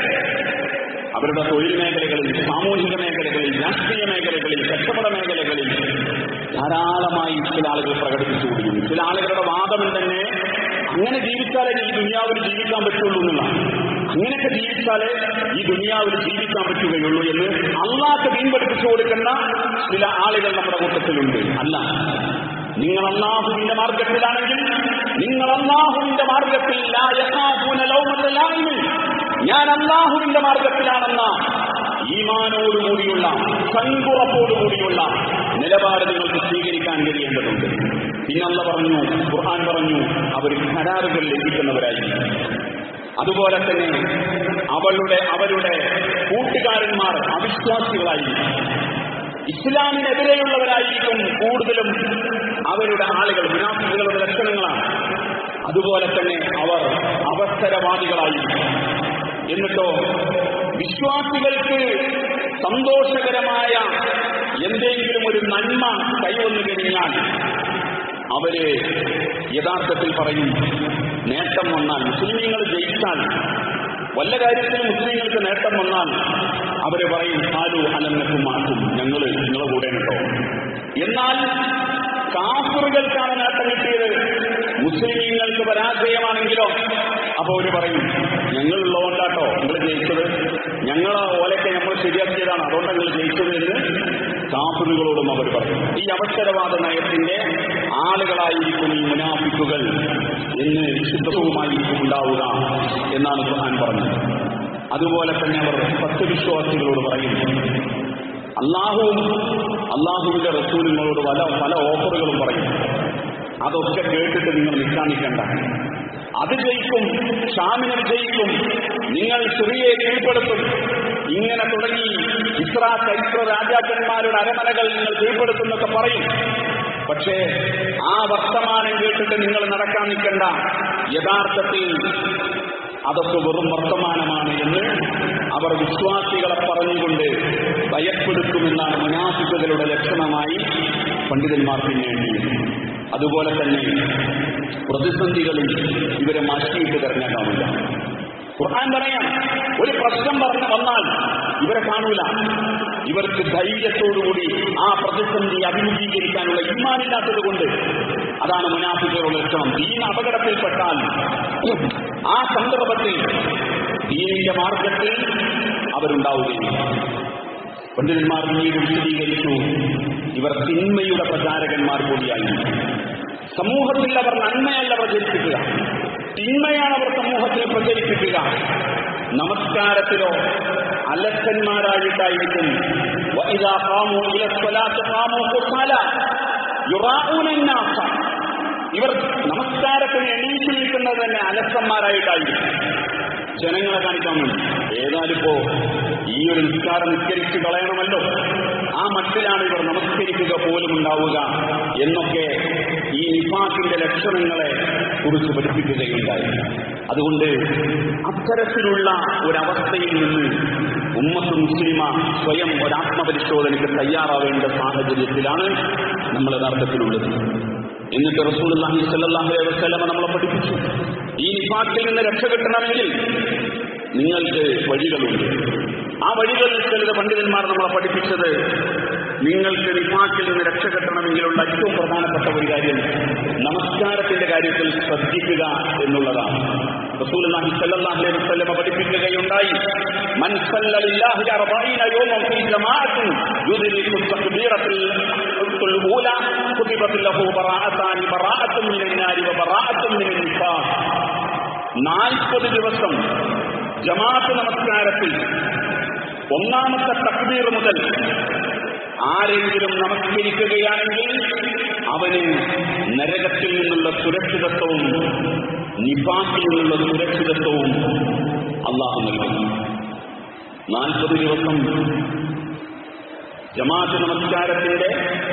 അവരുടെ തൊഴിൽ മേഖലകളിൽ സാമൂഹിക മേഖലകളിൽ രാഷ്ട്രീയ മേഖലകളിൽ കച്ചവട മേഖലകളിൽ ധാരാളമായി ചില ആളുകൾ പ്രകടിപ്പിച്ചുകൊണ്ടിരിക്കുന്നു ചില ആളുകളുടെ വാദം തന്നെ അങ്ങനെ ജീവിച്ചാലേ ഈ ദുനിയാവിൽ ജീവിക്കാൻ പറ്റുള്ളൂ എന്നുള്ളതാണ് അങ്ങനെയൊക്കെ ജീവിച്ചാലേ ഈ ദുനിയാവിൽ ജീവിക്കാൻ പറ്റുകയുള്ളൂ എന്ന് അള്ളാഹ് മീൻ പഠിപ്പിച്ചു കൊടുക്കുന്ന ചില ആളുകൾ നമ്മുടെ കൂട്ടത്തിലുണ്ട് അല്ല നിങ്ങൾ അള്ളാഹുവിന്റെ മാർഗത്തിലാണെങ്കിൽ നിങ്ങൾ അള്ളാഹുവിന്റെ മാർഗത്തിൽ ലാ യഖാഫൂന ലൗമത ലായിമിൻ. ഞാൻ അള്ളാഹുവിന്റെ മാർഗത്തിലാണെന്ന ഈമാനോടുകൂടിയുള്ള സങ്കുറപ്പോടുകൂടിയുള്ള നിലപാട് നിങ്ങൾക്ക് സ്വീകരിക്കാൻ കഴിയേണ്ടതുണ്ട് പിന്നെ അല്ല പറഞ്ഞു ഖുർആൻ പറഞ്ഞു അവർ കരാറുകൾ ലഭിക്കുന്നവരായിരിക്കും അതുപോലെ തന്നെ അവളുടെ അവരുടെ കൂട്ടുകാരന്മാർ അവിശ്വാസികളായിരിക്കും ഇസ്ലാമിനെതിരെയുള്ളവരായിരിക്കും കൂടുതലും അവരുടെ ആളുകൾ വിനാശികളുടെ ലക്ഷണങ്ങളാണ് അതുപോലെ തന്നെ അവർ അവസരവാദികളായിരിക്കും എന്നിട്ടോ വിശ്വാസികൾക്ക് സന്തോഷകരമായ എന്തെങ്കിലും ഒരു നന്മ കൈവന്നു കഴിഞ്ഞാൽ അവര് യഥാർത്ഥത്തിൽ പറയും നേട്ടം വന്നാൽ മുസ്ലിമീങ്ങൾ ജയിച്ചാൽ വല്ല കാര്യത്തിലും മുസ്ലിങ്ങൾക്ക് നേട്ടം വന്നാൽ അവര് പറയും ആലു അലന്നക്കും മാറ്റും ഞങ്ങൾ നിങ്ങളെ കൂടെ കേട്ടോ എന്നാൽ കാഫറുകൾക്കാണ് നേട്ടം കിട്ടിയത് മുസ്ലിമീങ്ങൾക്ക് പരാജയമാണെങ്കിലോ അപ്പൊ അവര് പറയും ഞങ്ങളുള്ളതുകൊണ്ടാട്ടോ നിങ്ങൾ ജയിച്ചത് ഞങ്ങൾ ഓലൊക്കെ നമ്മൾ ശരിയാക്കിയതാണ് അതുകൊണ്ട് നിങ്ങൾ ജയിച്ചത് എന്ന് കാഫറുകളോടും അവർ പറയും ഈ അവസരവാദ നയത്തിന്റെ ആളുകളായിരിക്കും ഈ മുനാഫിക്കുകൾ എന്ന് വിശുദ്ധവുമായിരിക്കും ഉണ്ടാവുക എന്നാണ് ഖുർആൻ പറഞ്ഞത് അതുപോലെ തന്നെ അവർ സത്യവിശ്വാസികളോട് പറയും അള്ളാഹുവും അള്ളാഹുവിന്റെ റസൂലിനോട് പല പല ഓഫറുകളും പറയും അതൊക്കെ കേട്ടിട്ട് നിങ്ങൾ നിൽക്കാൻ നിൽക്കണ്ട അത് ജയിക്കും ഷാമിനെ ജയിക്കും നിങ്ങൾ സിറിയെ കീഴ്പ്പെടുത്തും ഇങ്ങനെ തുടങ്ങി ഇസ്ര ചൈത്ര രാജാക്കന്മാരുടെ അരമനകൾ നിങ്ങൾ കീഴ്പ്പെടുത്തുന്നൊക്കെ പറയും പക്ഷേ ആ വർത്തമാനം കേട്ടിട്ട് നിങ്ങൾ നടക്കാൻ നിൽക്കണ്ട യഥാർത്ഥത്തിൽ അതൊക്കെ വെറും വർത്തമാനമാണ് എന്ന് അവർ വിശ്വാസികളെ പറഞ്ഞുകൊണ്ട് ഭയപ്പെടുത്തുമെന്നാണ് മുനാഫിക്കുകളുടെ ലക്ഷണമായി പണ്ഡിതന്മാർ പിന്നേണ്ടി അതുപോലെ തന്നെ പ്രതിസന്ധികളിൽ ഇവരെ മാറ്റിയിട്ട് തെരഞ്ഞെടുക്കാമില്ല ഖുർആൻ പറയാം ഒരു പ്രശ്നം പറഞ്ഞു വന്നാൽ ഇവരെ കാണൂല ഇവർക്ക് ധൈര്യത്തോടുകൂടി ആ പ്രതിസന്ധി അഭിമുഖീകരിക്കാനുള്ള ഇമാനില്ലാത്തത് കൊണ്ട് അതാണ് മുനാഫിക്കുകളുടെ ലക്ഷണം ദീൻ അപകടത്തിൽപ്പെട്ടാൽ ആ സന്ദർഭത്തിൽ ദീനിന്റെ മാർഗത്തിൽ അവരുണ്ടാവുകയും പണ്ഡിതന്മാർ പിന്നീട് വിശദീകരിച്ചു ഇവർ തിന്മയുടെ പ്രചാരകന്മാർ കൂടിയായിരുന്നു സമൂഹത്തിൽ അവർ നന്മയല്ല പ്രചരിപ്പിക്കുക തിന്മയാണ് അവർ സമൂഹത്തിൽ പ്രചരിപ്പിക്കുക നമസ്കാരത്തിലോ അലക്കന്മാരായിട്ടായിരിക്കും وإذا قاموا إلى الصلاة قاموا كسالى يراؤون الناس ഇവർ നമസ്കാരത്തിന് എണീച്ചു നിൽക്കുന്നത് തന്നെ അലസന്മാരായിട്ടായിരിക്കും ജനങ്ങളെ കാണിക്കാൻ വേണ്ടി ഏതായാലിപ്പോ ഈ ഒരു നിസ്കാരം നിസ്കരിച്ച് കളയണമല്ലോ ആ മട്ടിലാണ് ഇവർ നമസ്കരിക്കുക പോലും ഉണ്ടാവുക എന്നൊക്കെ ഈ നിഫാക്കിന്റെ ലക്ഷണങ്ങളെ കുറിച്ച് പഠിപ്പിക്കുകയുണ്ടായി അതുകൊണ്ട് അത്തരത്തിലുള്ള ഒരവസ്ഥയിൽ നിന്ന് ഉമ്മത്ത് മുസ്ലിമ സ്വയം ഒരാത്മപരിശോധനയ്ക്ക് തയ്യാറാവേണ്ട സാഹചര്യത്തിലാണ് നമ്മൾ യഥാർത്ഥത്തിലുള്ളത് എന്നിട്ട് റസൂലുള്ളാഹി സ്വല്ലല്ലാഹു അലൈഹി വസല്ലമ നമ്മളെ പഠിപ്പിച്ചു ഈ നിഫാക്കിൽ നിന്ന് രക്ഷ കിട്ടണമെങ്കിൽ നിങ്ങൾക്ക് വഴികളുണ്ട് ആ വഴികളിൽ ചിലത് പണ്ഡിതന്മാർ നമ്മളെ പഠിപ്പിച്ചത് നിങ്ങൾക്ക് നിഫാക്കിൽ നിന്ന് രക്ഷ കിട്ടണമെങ്കിലുള്ള ഏറ്റവും പ്രധാനപ്പെട്ട ഒരു കാര്യം നമസ്കാരത്തിന്റെ കാര്യത്തിൽ ശ്രദ്ധിക്കുക എന്നുള്ളതാണ് റസൂലുള്ളാഹി സ്വല്ലല്ലാഹു അലൈഹി വസല്ലമ പഠിപ്പിക്കുകയുണ്ടായി മൻ സല്ല ലില്ലാഹി അർബഈന യൗമൻ ഫീ ജമാഅത്തിൻ യുദ്രികു തക്ബീറത്തിൽ الأولى كتبت له براءتان براءة من النار وبراءة من النفاق നാൽപ്പത് ദിവസം ജമാഅത്ത് നമസ്കാരത്തിൽ ഒന്നാമത്തെ തക്ബീർ മുതൽ ആരെങ്കിലും നമസ്കരിക്കുകയാണെങ്കിൽ അവന് നരകത്തിൽ നിന്നുള്ള സുരക്ഷിതത്വവും നിഫാക്കിൽ നിന്നുള്ള സുരക്ഷിതത്വവും അള്ളാഹു നൽകും നാൽപ്പത് ദിവസം ജമാഅത്ത് നമസ്കാരത്തിന്റെ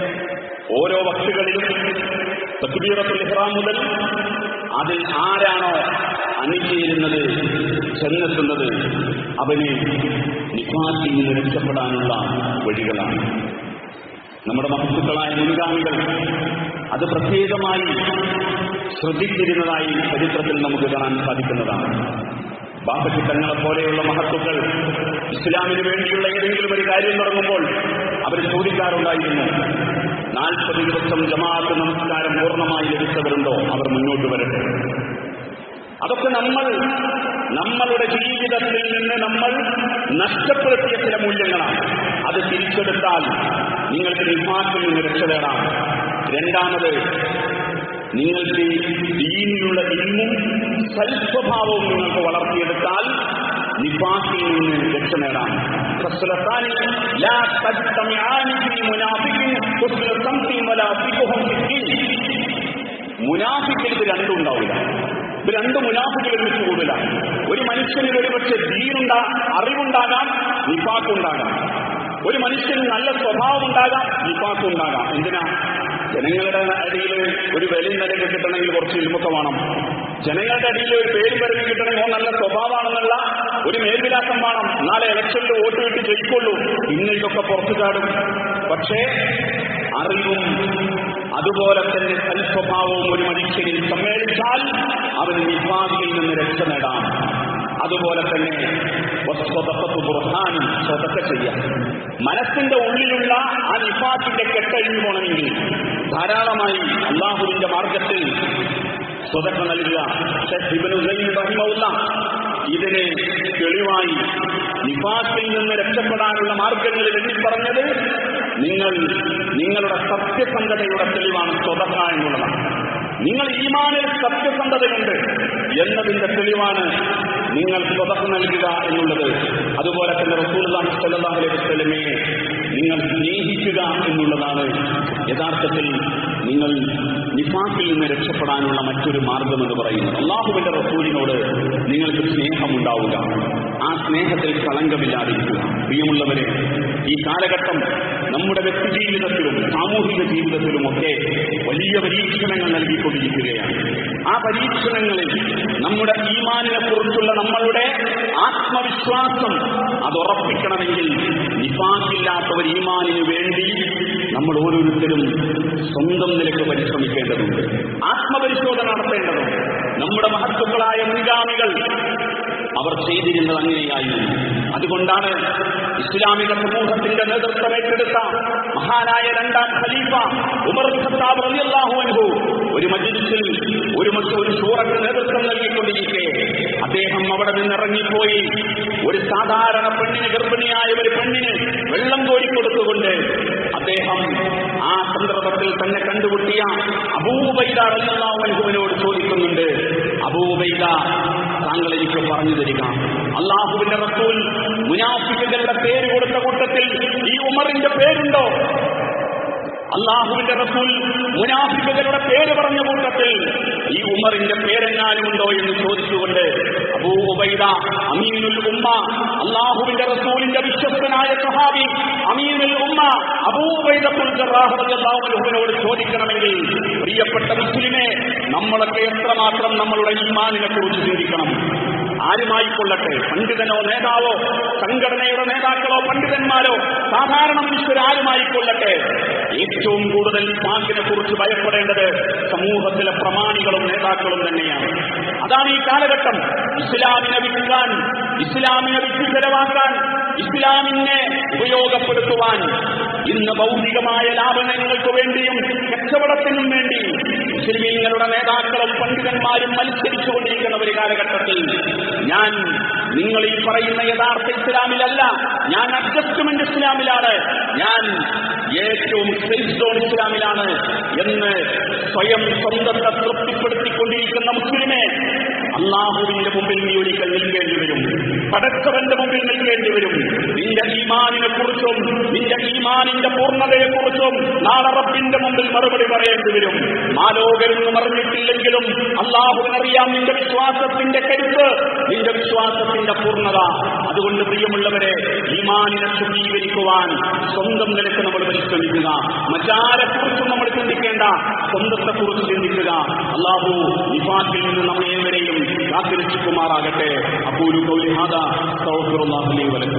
ഓരോ വക്തുകളിലും തക്ബീറത്തുൽ ഇഹ്റാം മുതൽ അതിൽ ആരാണോ അണിചേരുന്നത് ചെന്നെത്തുന്നത് അവന് നിഫാത്തിൽ നിന്ന് രക്ഷപ്പെടാനുള്ള വഴികളാണ് നമ്മുടെ മഹത്തുക്കളായ മുൻഗാമികൾ അത് പ്രത്യേകമായി ശ്രദ്ധിച്ചിരുന്നതായി ചരിത്രത്തിൽ നമുക്ക് കാണാൻ സാധിക്കുന്നതാണ് ബാപ്പയ്ക്ക് തങ്ങളെ പോലെയുള്ള മഹത്തുക്കൾ ഇസ്ലാമിന് വേണ്ടിയുള്ള ഏതെങ്കിലും ഒരു കാര്യം തുടങ്ങുമ്പോൾ അവർ ചോദിക്കാറുണ്ടായിരുന്നു നാൽപ്പത് ദിവസം ജമാഅത്ത് നമസ്കാരം പൂർണ്ണമായി ലഭിച്ചവരുണ്ടോ അവർ മുന്നോട്ട് വരട്ടെ അതൊക്കെ നമ്മൾ നമ്മളുടെ ജീവിതത്തിൽ നിന്ന് നമ്മൾ നഷ്ടപ്പെടുത്തിയ ചില മൂല്യങ്ങളാണ് അത് തിരിച്ചെടുത്താൽ നിങ്ങൾക്ക് നിഫാക്കിൽ നിന്ന് രക്ഷ നേടാം രണ്ടാമത് നിങ്ങൾക്ക് ദീനിലുള്ള ഇൽമും സൽസ്വഭാവവും നിങ്ങൾക്ക് വളർത്തിയെടുത്താൽ നിഫാക്കിൽ നിന്ന് രക്ഷ നേടാം خصلتان لا تجتمعان في منافق حسن صمت ولا فقه في الدين മുനാഫിക്കിൽ ഇത് രണ്ടും ഉണ്ടാവില്ല ഇത് രണ്ട് മുനാഫിക്കിൽ ഒരുമിച്ച് കൂടില്ല ഒരു മനുഷ്യനിൽ ഒരുപക്ഷെ ദീനുണ്ടാ അറിവുണ്ടാകാം നിഫാക്കുണ്ടാകാം ഒരു മനുഷ്യന് നല്ല സ്വഭാവം ഉണ്ടാകാം നിഫാക്കുണ്ടാകാം എന്തിനാ ജനങ്ങളുടെ ഇടയിൽ ഒരു വിലയും നിലയൊക്കെ കിട്ടണമെങ്കിൽ കുറച്ച് ഇൽമൊക്കെ വേണം ജനങ്ങളുടെ ഇടയിൽ ഒരു പേര് പരിധി കിട്ടണമെങ്കിൽ ഓ നല്ല സ്വഭാവമാണെന്നുള്ള ഒരു മേൽവിലാസം വേണം നാളെ ഇലക്ഷനിൽ വോട്ട് കിട്ടി ജയിക്കുള്ളൂ ഇന്ന് ഇതൊക്കെ പുറത്തു ചാടും പക്ഷേ അറിവും അതുപോലെ തന്നെ സൽസ്വഭാവവും ഒരു മനുഷ്യനിൽ സമ്മേളിച്ചാൽ അവന് നിഫാദിയിൽ നിന്ന് രക്ഷ നേടാം അതുപോലെ തന്നെ വസ്വതത്വ ബുർഹാനും സ്വതക്ക ചെയ്യാം മനസ്സിന്റെ ഉള്ളിലുള്ള ആ നിഫാത്തിന്റെ കെട്ടഴിഞ്ഞു പോകണമെങ്കിൽ ധാരാളമായി അള്ളാഹുവിന്റെ മാർഗത്തിൽ സ്വതക്ക നൽകുക ഷെഖ് ഇബ്നു സയ്യിദ് റഹിമഹുല്ല ഇതിന് തെളിവായി നിഫാസിൽ നിന്ന് രക്ഷപ്പെടാനുള്ള മാർഗങ്ങളിൽ എണ്ണിപ്പറഞ്ഞത് നിങ്ങൾ നിങ്ങളുടെ സത്യസന്ധതയുടെ തെളിവാണ് സ്വതക്ക എന്നുള്ളതാണ് നിങ്ങൾ ഈമാനിൽ സത്യസന്ധതയുണ്ട് എന്നതിന്റെ തെളിവാണ് നിങ്ങൾ സ്വതക്ക നൽകുക എന്നുള്ളത് അതുപോലെ തന്നെ റസൂലുള്ളാഹി സ്വല്ലല്ലാഹു അലൈഹി വസല്ലമയെ നിങ്ങൾ സ്നേഹിക്കുക എന്നുള്ളതാണ് യഥാർത്ഥത്തിൽ നിങ്ങൾ നിഫാക്കിൽ നിന്ന് രക്ഷപ്പെടാനുള്ള മറ്റൊരു മാർഗം എന്ന് പറയുന്നത് അള്ളാഹുവിന്റെ റസൂലിനോട് നിങ്ങൾക്ക് സ്നേഹമുണ്ടാവുക ആ സ്നേഹത്തിൽ കളങ്കമില്ലാതിരിക്കുക പ്രിയമുള്ളവരെ ഈ കാലഘട്ടം നമ്മുടെ വ്യക്തി ജീവിതത്തിലും സാമൂഹിക ജീവിതത്തിലുമൊക്കെ വലിയ പരീക്ഷണങ്ങൾ നൽകിക്കൊണ്ടിരിക്കുകയാണ് ആ പരീക്ഷണങ്ങളിൽ നമ്മുടെ ഈമാനിനെ കുറിച്ചുള്ള നമ്മളുടെ ആത്മവിശ്വാസം അത് ഉറപ്പിക്കണമെങ്കിൽ നിഫാക്കില്ലാത്ത ഒരു ഈമാനിന് വേണ്ടി നമ്മൾ ഓരോരുത്തരും സ്വന്തം നിലയ്ക്ക് പരിശ്രമിക്കേണ്ടതുണ്ട് ആത്മപരിശോധന നടത്തേണ്ടതുണ്ട് നമ്മുടെ മഹത്വങ്ങളായ മുൻഗാമികൾ അവർ ചെയ്തിരുന്നത് അങ്ങനെയായിരുന്നു അതുകൊണ്ടാണ് ഇസ്ലാമിക സമൂഹത്തിന്റെ നേതൃത്വം ഏറ്റെടുത്ത മഹാനായ രണ്ടാം ഖലീഫ ഉമർ ഖത്താബ് റളിയല്ലാഹു അൻഹു ഒരു മജിലിസിൽ ഒരു മറ്റ് ഒരു ഷൂറക്ക് നേതൃത്വം നൽകിക്കൊണ്ടിരിക്കെ അദ്ദേഹം അവിടെ നിന്നിറങ്ങിപ്പോയി ഒരു സാധാരണ പെണ്ണിന് ഗർഭിണിയായ ഒരു പെണ്ണിന് വെള്ളം കോരിക്കൊടുത്തുകൊണ്ട് അദ്ദേഹം ആ സന്ദർഭത്തിൽ തന്നെ കണ്ടുമുട്ടിയ അബൂബൈദ അള്ളാഹുവിനോട് ചോദിക്കുന്നുണ്ട് അബൂബൈദ താങ്കൾ എനിക്ക് പറഞ്ഞു തരിക അള്ളാഹുവിന്റെ റസൂൽ മുനാഫിക്കുകളുടെ പേര് കൊടുത്ത കൂട്ടത്തിൽ ഈ ഉമറിന്റെ പേരുണ്ടോ അള്ളാഹുവിന്റെ റസൂൽ മുനാഫിക്കുകളുടെ പേര് പറഞ്ഞ കൂട്ടത്തിൽ ഈ ഉമറിന്റെ പേരെങ്ങാനും ഉണ്ടോ എന്ന് ചോദിച്ചുകൊണ്ട് അബൂ ഉബൈദ അമീനുൽ ഉമ്മ അള്ളാഹുവിന്റെ റസൂലിന്റെ വിശ്വസ്തനായ സഹാബി അമീനുൽ ഉമ്മ അബൂ ഉബൈദത്തുൽ ജറാഹ് റളിയല്ലാഹു അൻഹുവിനോട് ചോദിക്കണമെങ്കിൽ പ്രിയപ്പെട്ട മുസ്ലിമെ നമ്മളൊക്കെ എത്രമാത്രം നമ്മളുടെ ഈമാനിനെ കുറിച്ച് ചിന്തിക്കണം ആരുമായിക്കൊള്ളട്ടെ പണ്ഡിതനോ നേതാവോ സംഘടനയുടെ നേതാക്കളോ പണ്ഡിതന്മാരോ സാധാരണ മനുഷ്യരാരുമായിക്കൊള്ളട്ടെ ഏറ്റവും കൂടുതൽ പാക്കിനെ കുറിച്ച് ഭയപ്പെടേണ്ടത് സമൂഹത്തിലെ പ്രമാണികളും നേതാക്കളും തന്നെയാണ് അതാണ് ഈ കാലഘട്ടം ഇസ്ലാമിനെ വിൽക്കാൻ ഇസ്ലാമിനെ വിറ്റ് ചെലവാക്കാൻ ഇസ്ലാമിനെ ഉപയോഗപ്പെടുത്തുവാൻ ഇന്ന് ഭൗതികമായ ലാഭനങ്ങൾക്ക് വേണ്ടിയും കച്ചവടത്തിനും വേണ്ടി മുസ്ലിമീങ്ങളുടെ നേതാക്കളും പണ്ഡിതന്മാരും മത്സരിച്ചുകൊണ്ടിരിക്കുന്ന ഒരു കാലഘട്ടത്തിൽ ഞാൻ നിങ്ങൾ ഈ പറയുന്ന യഥാർത്ഥ ഇസ്ലാമിലല്ല ഞാൻ അഡ്ജസ്റ്റ്മെന്റ് ഇസ്ലാമിലാണ് ഞാൻ ഏറ്റവും സേഫ് സോൺ ഇസ്ലാമിലാണ് എന്ന് സ്വയം സ്വന്തത്തെ തൃപ്തിപ്പെടുത്തിക്കൊണ്ടിരിക്കുന്ന മുസ്ലിമെ അള്ളാഹുവിന്റെ മുമ്പിൽ നീ ഒരിക്കൽ നിൽക്കേണ്ടി വരും പടച്ചവന്റെ മുമ്പിൽ നിൽക്കേണ്ടി വരും നിന്റെ ഈമാനിനെ കുറിച്ചും നിന്റെ ഈമാനിന്റെ പൂർണ്ണതയെ കുറിച്ചും നാളെ റബ്ബിന്റെ മുമ്പിൽ മറുപടി പറയേണ്ടി വരും മാലോകരൊന്നും അറിഞ്ഞിട്ടില്ലെങ്കിലും അള്ളാഹുവിനറിയാം നിന്റെ വിശ്വാസത്തിന്റെ കരുത്ത് നിന്റെ വിശ്വാസത്തിന്റെ പൂർണ്ണത അതുകൊണ്ട് പ്രിയമുള്ളവരെ ഈമാനിനെ ശുദ്ധീകരിക്കുവാൻ സ്വന്തം നിലക്ക് നമ്മൾ പരിശ്രമിക്കുക മറ്റാരെ കുറിച്ചും നമ്മൾ ചിന്തിക്കേണ്ട സ്വന്തത്തെ കുറിച്ച് ചിന്തിക്കുക അള്ളാഹു നിഫാത്തിൽ നിന്ന് നമ്മെ ഏവരെയും കാത്തിരക്ഷിക്കുമാറാകട്ടെ അപ്പൂരു കൗലിഹാദ സൗഹൃദാഹുലി വലക്കും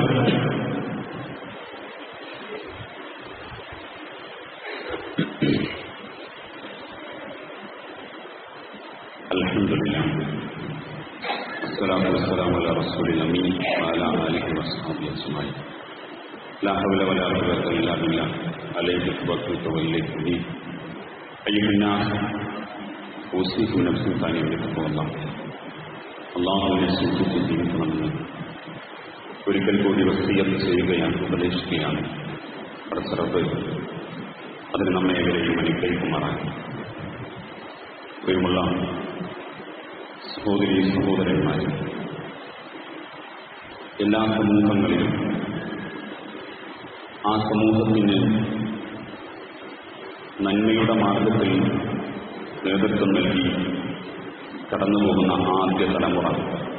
الحمد لله والصلاة والسلام على رسول الأمين وعلى آله وصحبه أجمعين لا حول ولا قوة إلا بالله عليه توكلت وإليه أنيب أيها الناس أوصيكم نفسي ثانية بتقوى الله അള്ളാഹുവിനെ സൂക്ഷിച്ച് ജീവിക്കണമെന്ന് ഒരിക്കൽ കൂടി വസ്തുയത്ത് ചെയ്യുകയാണ് ഉപദേശിക്കുകയാണ് പടച്ചറബ് അതിന് നമ്മെ ഏവരെയും അനുഗ്രഹിക്കുമാറാണ് പ്രിയമുള്ള സഹോദരി സഹോദരന്മാരും എല്ലാ സമൂഹങ്ങളിലും ആ സമൂഹത്തിന് നന്മയുടെ മാർഗത്തിൽ നേതൃത്വം നൽകി കടന്നുപോകുന്ന ആദ്യ തലമുറ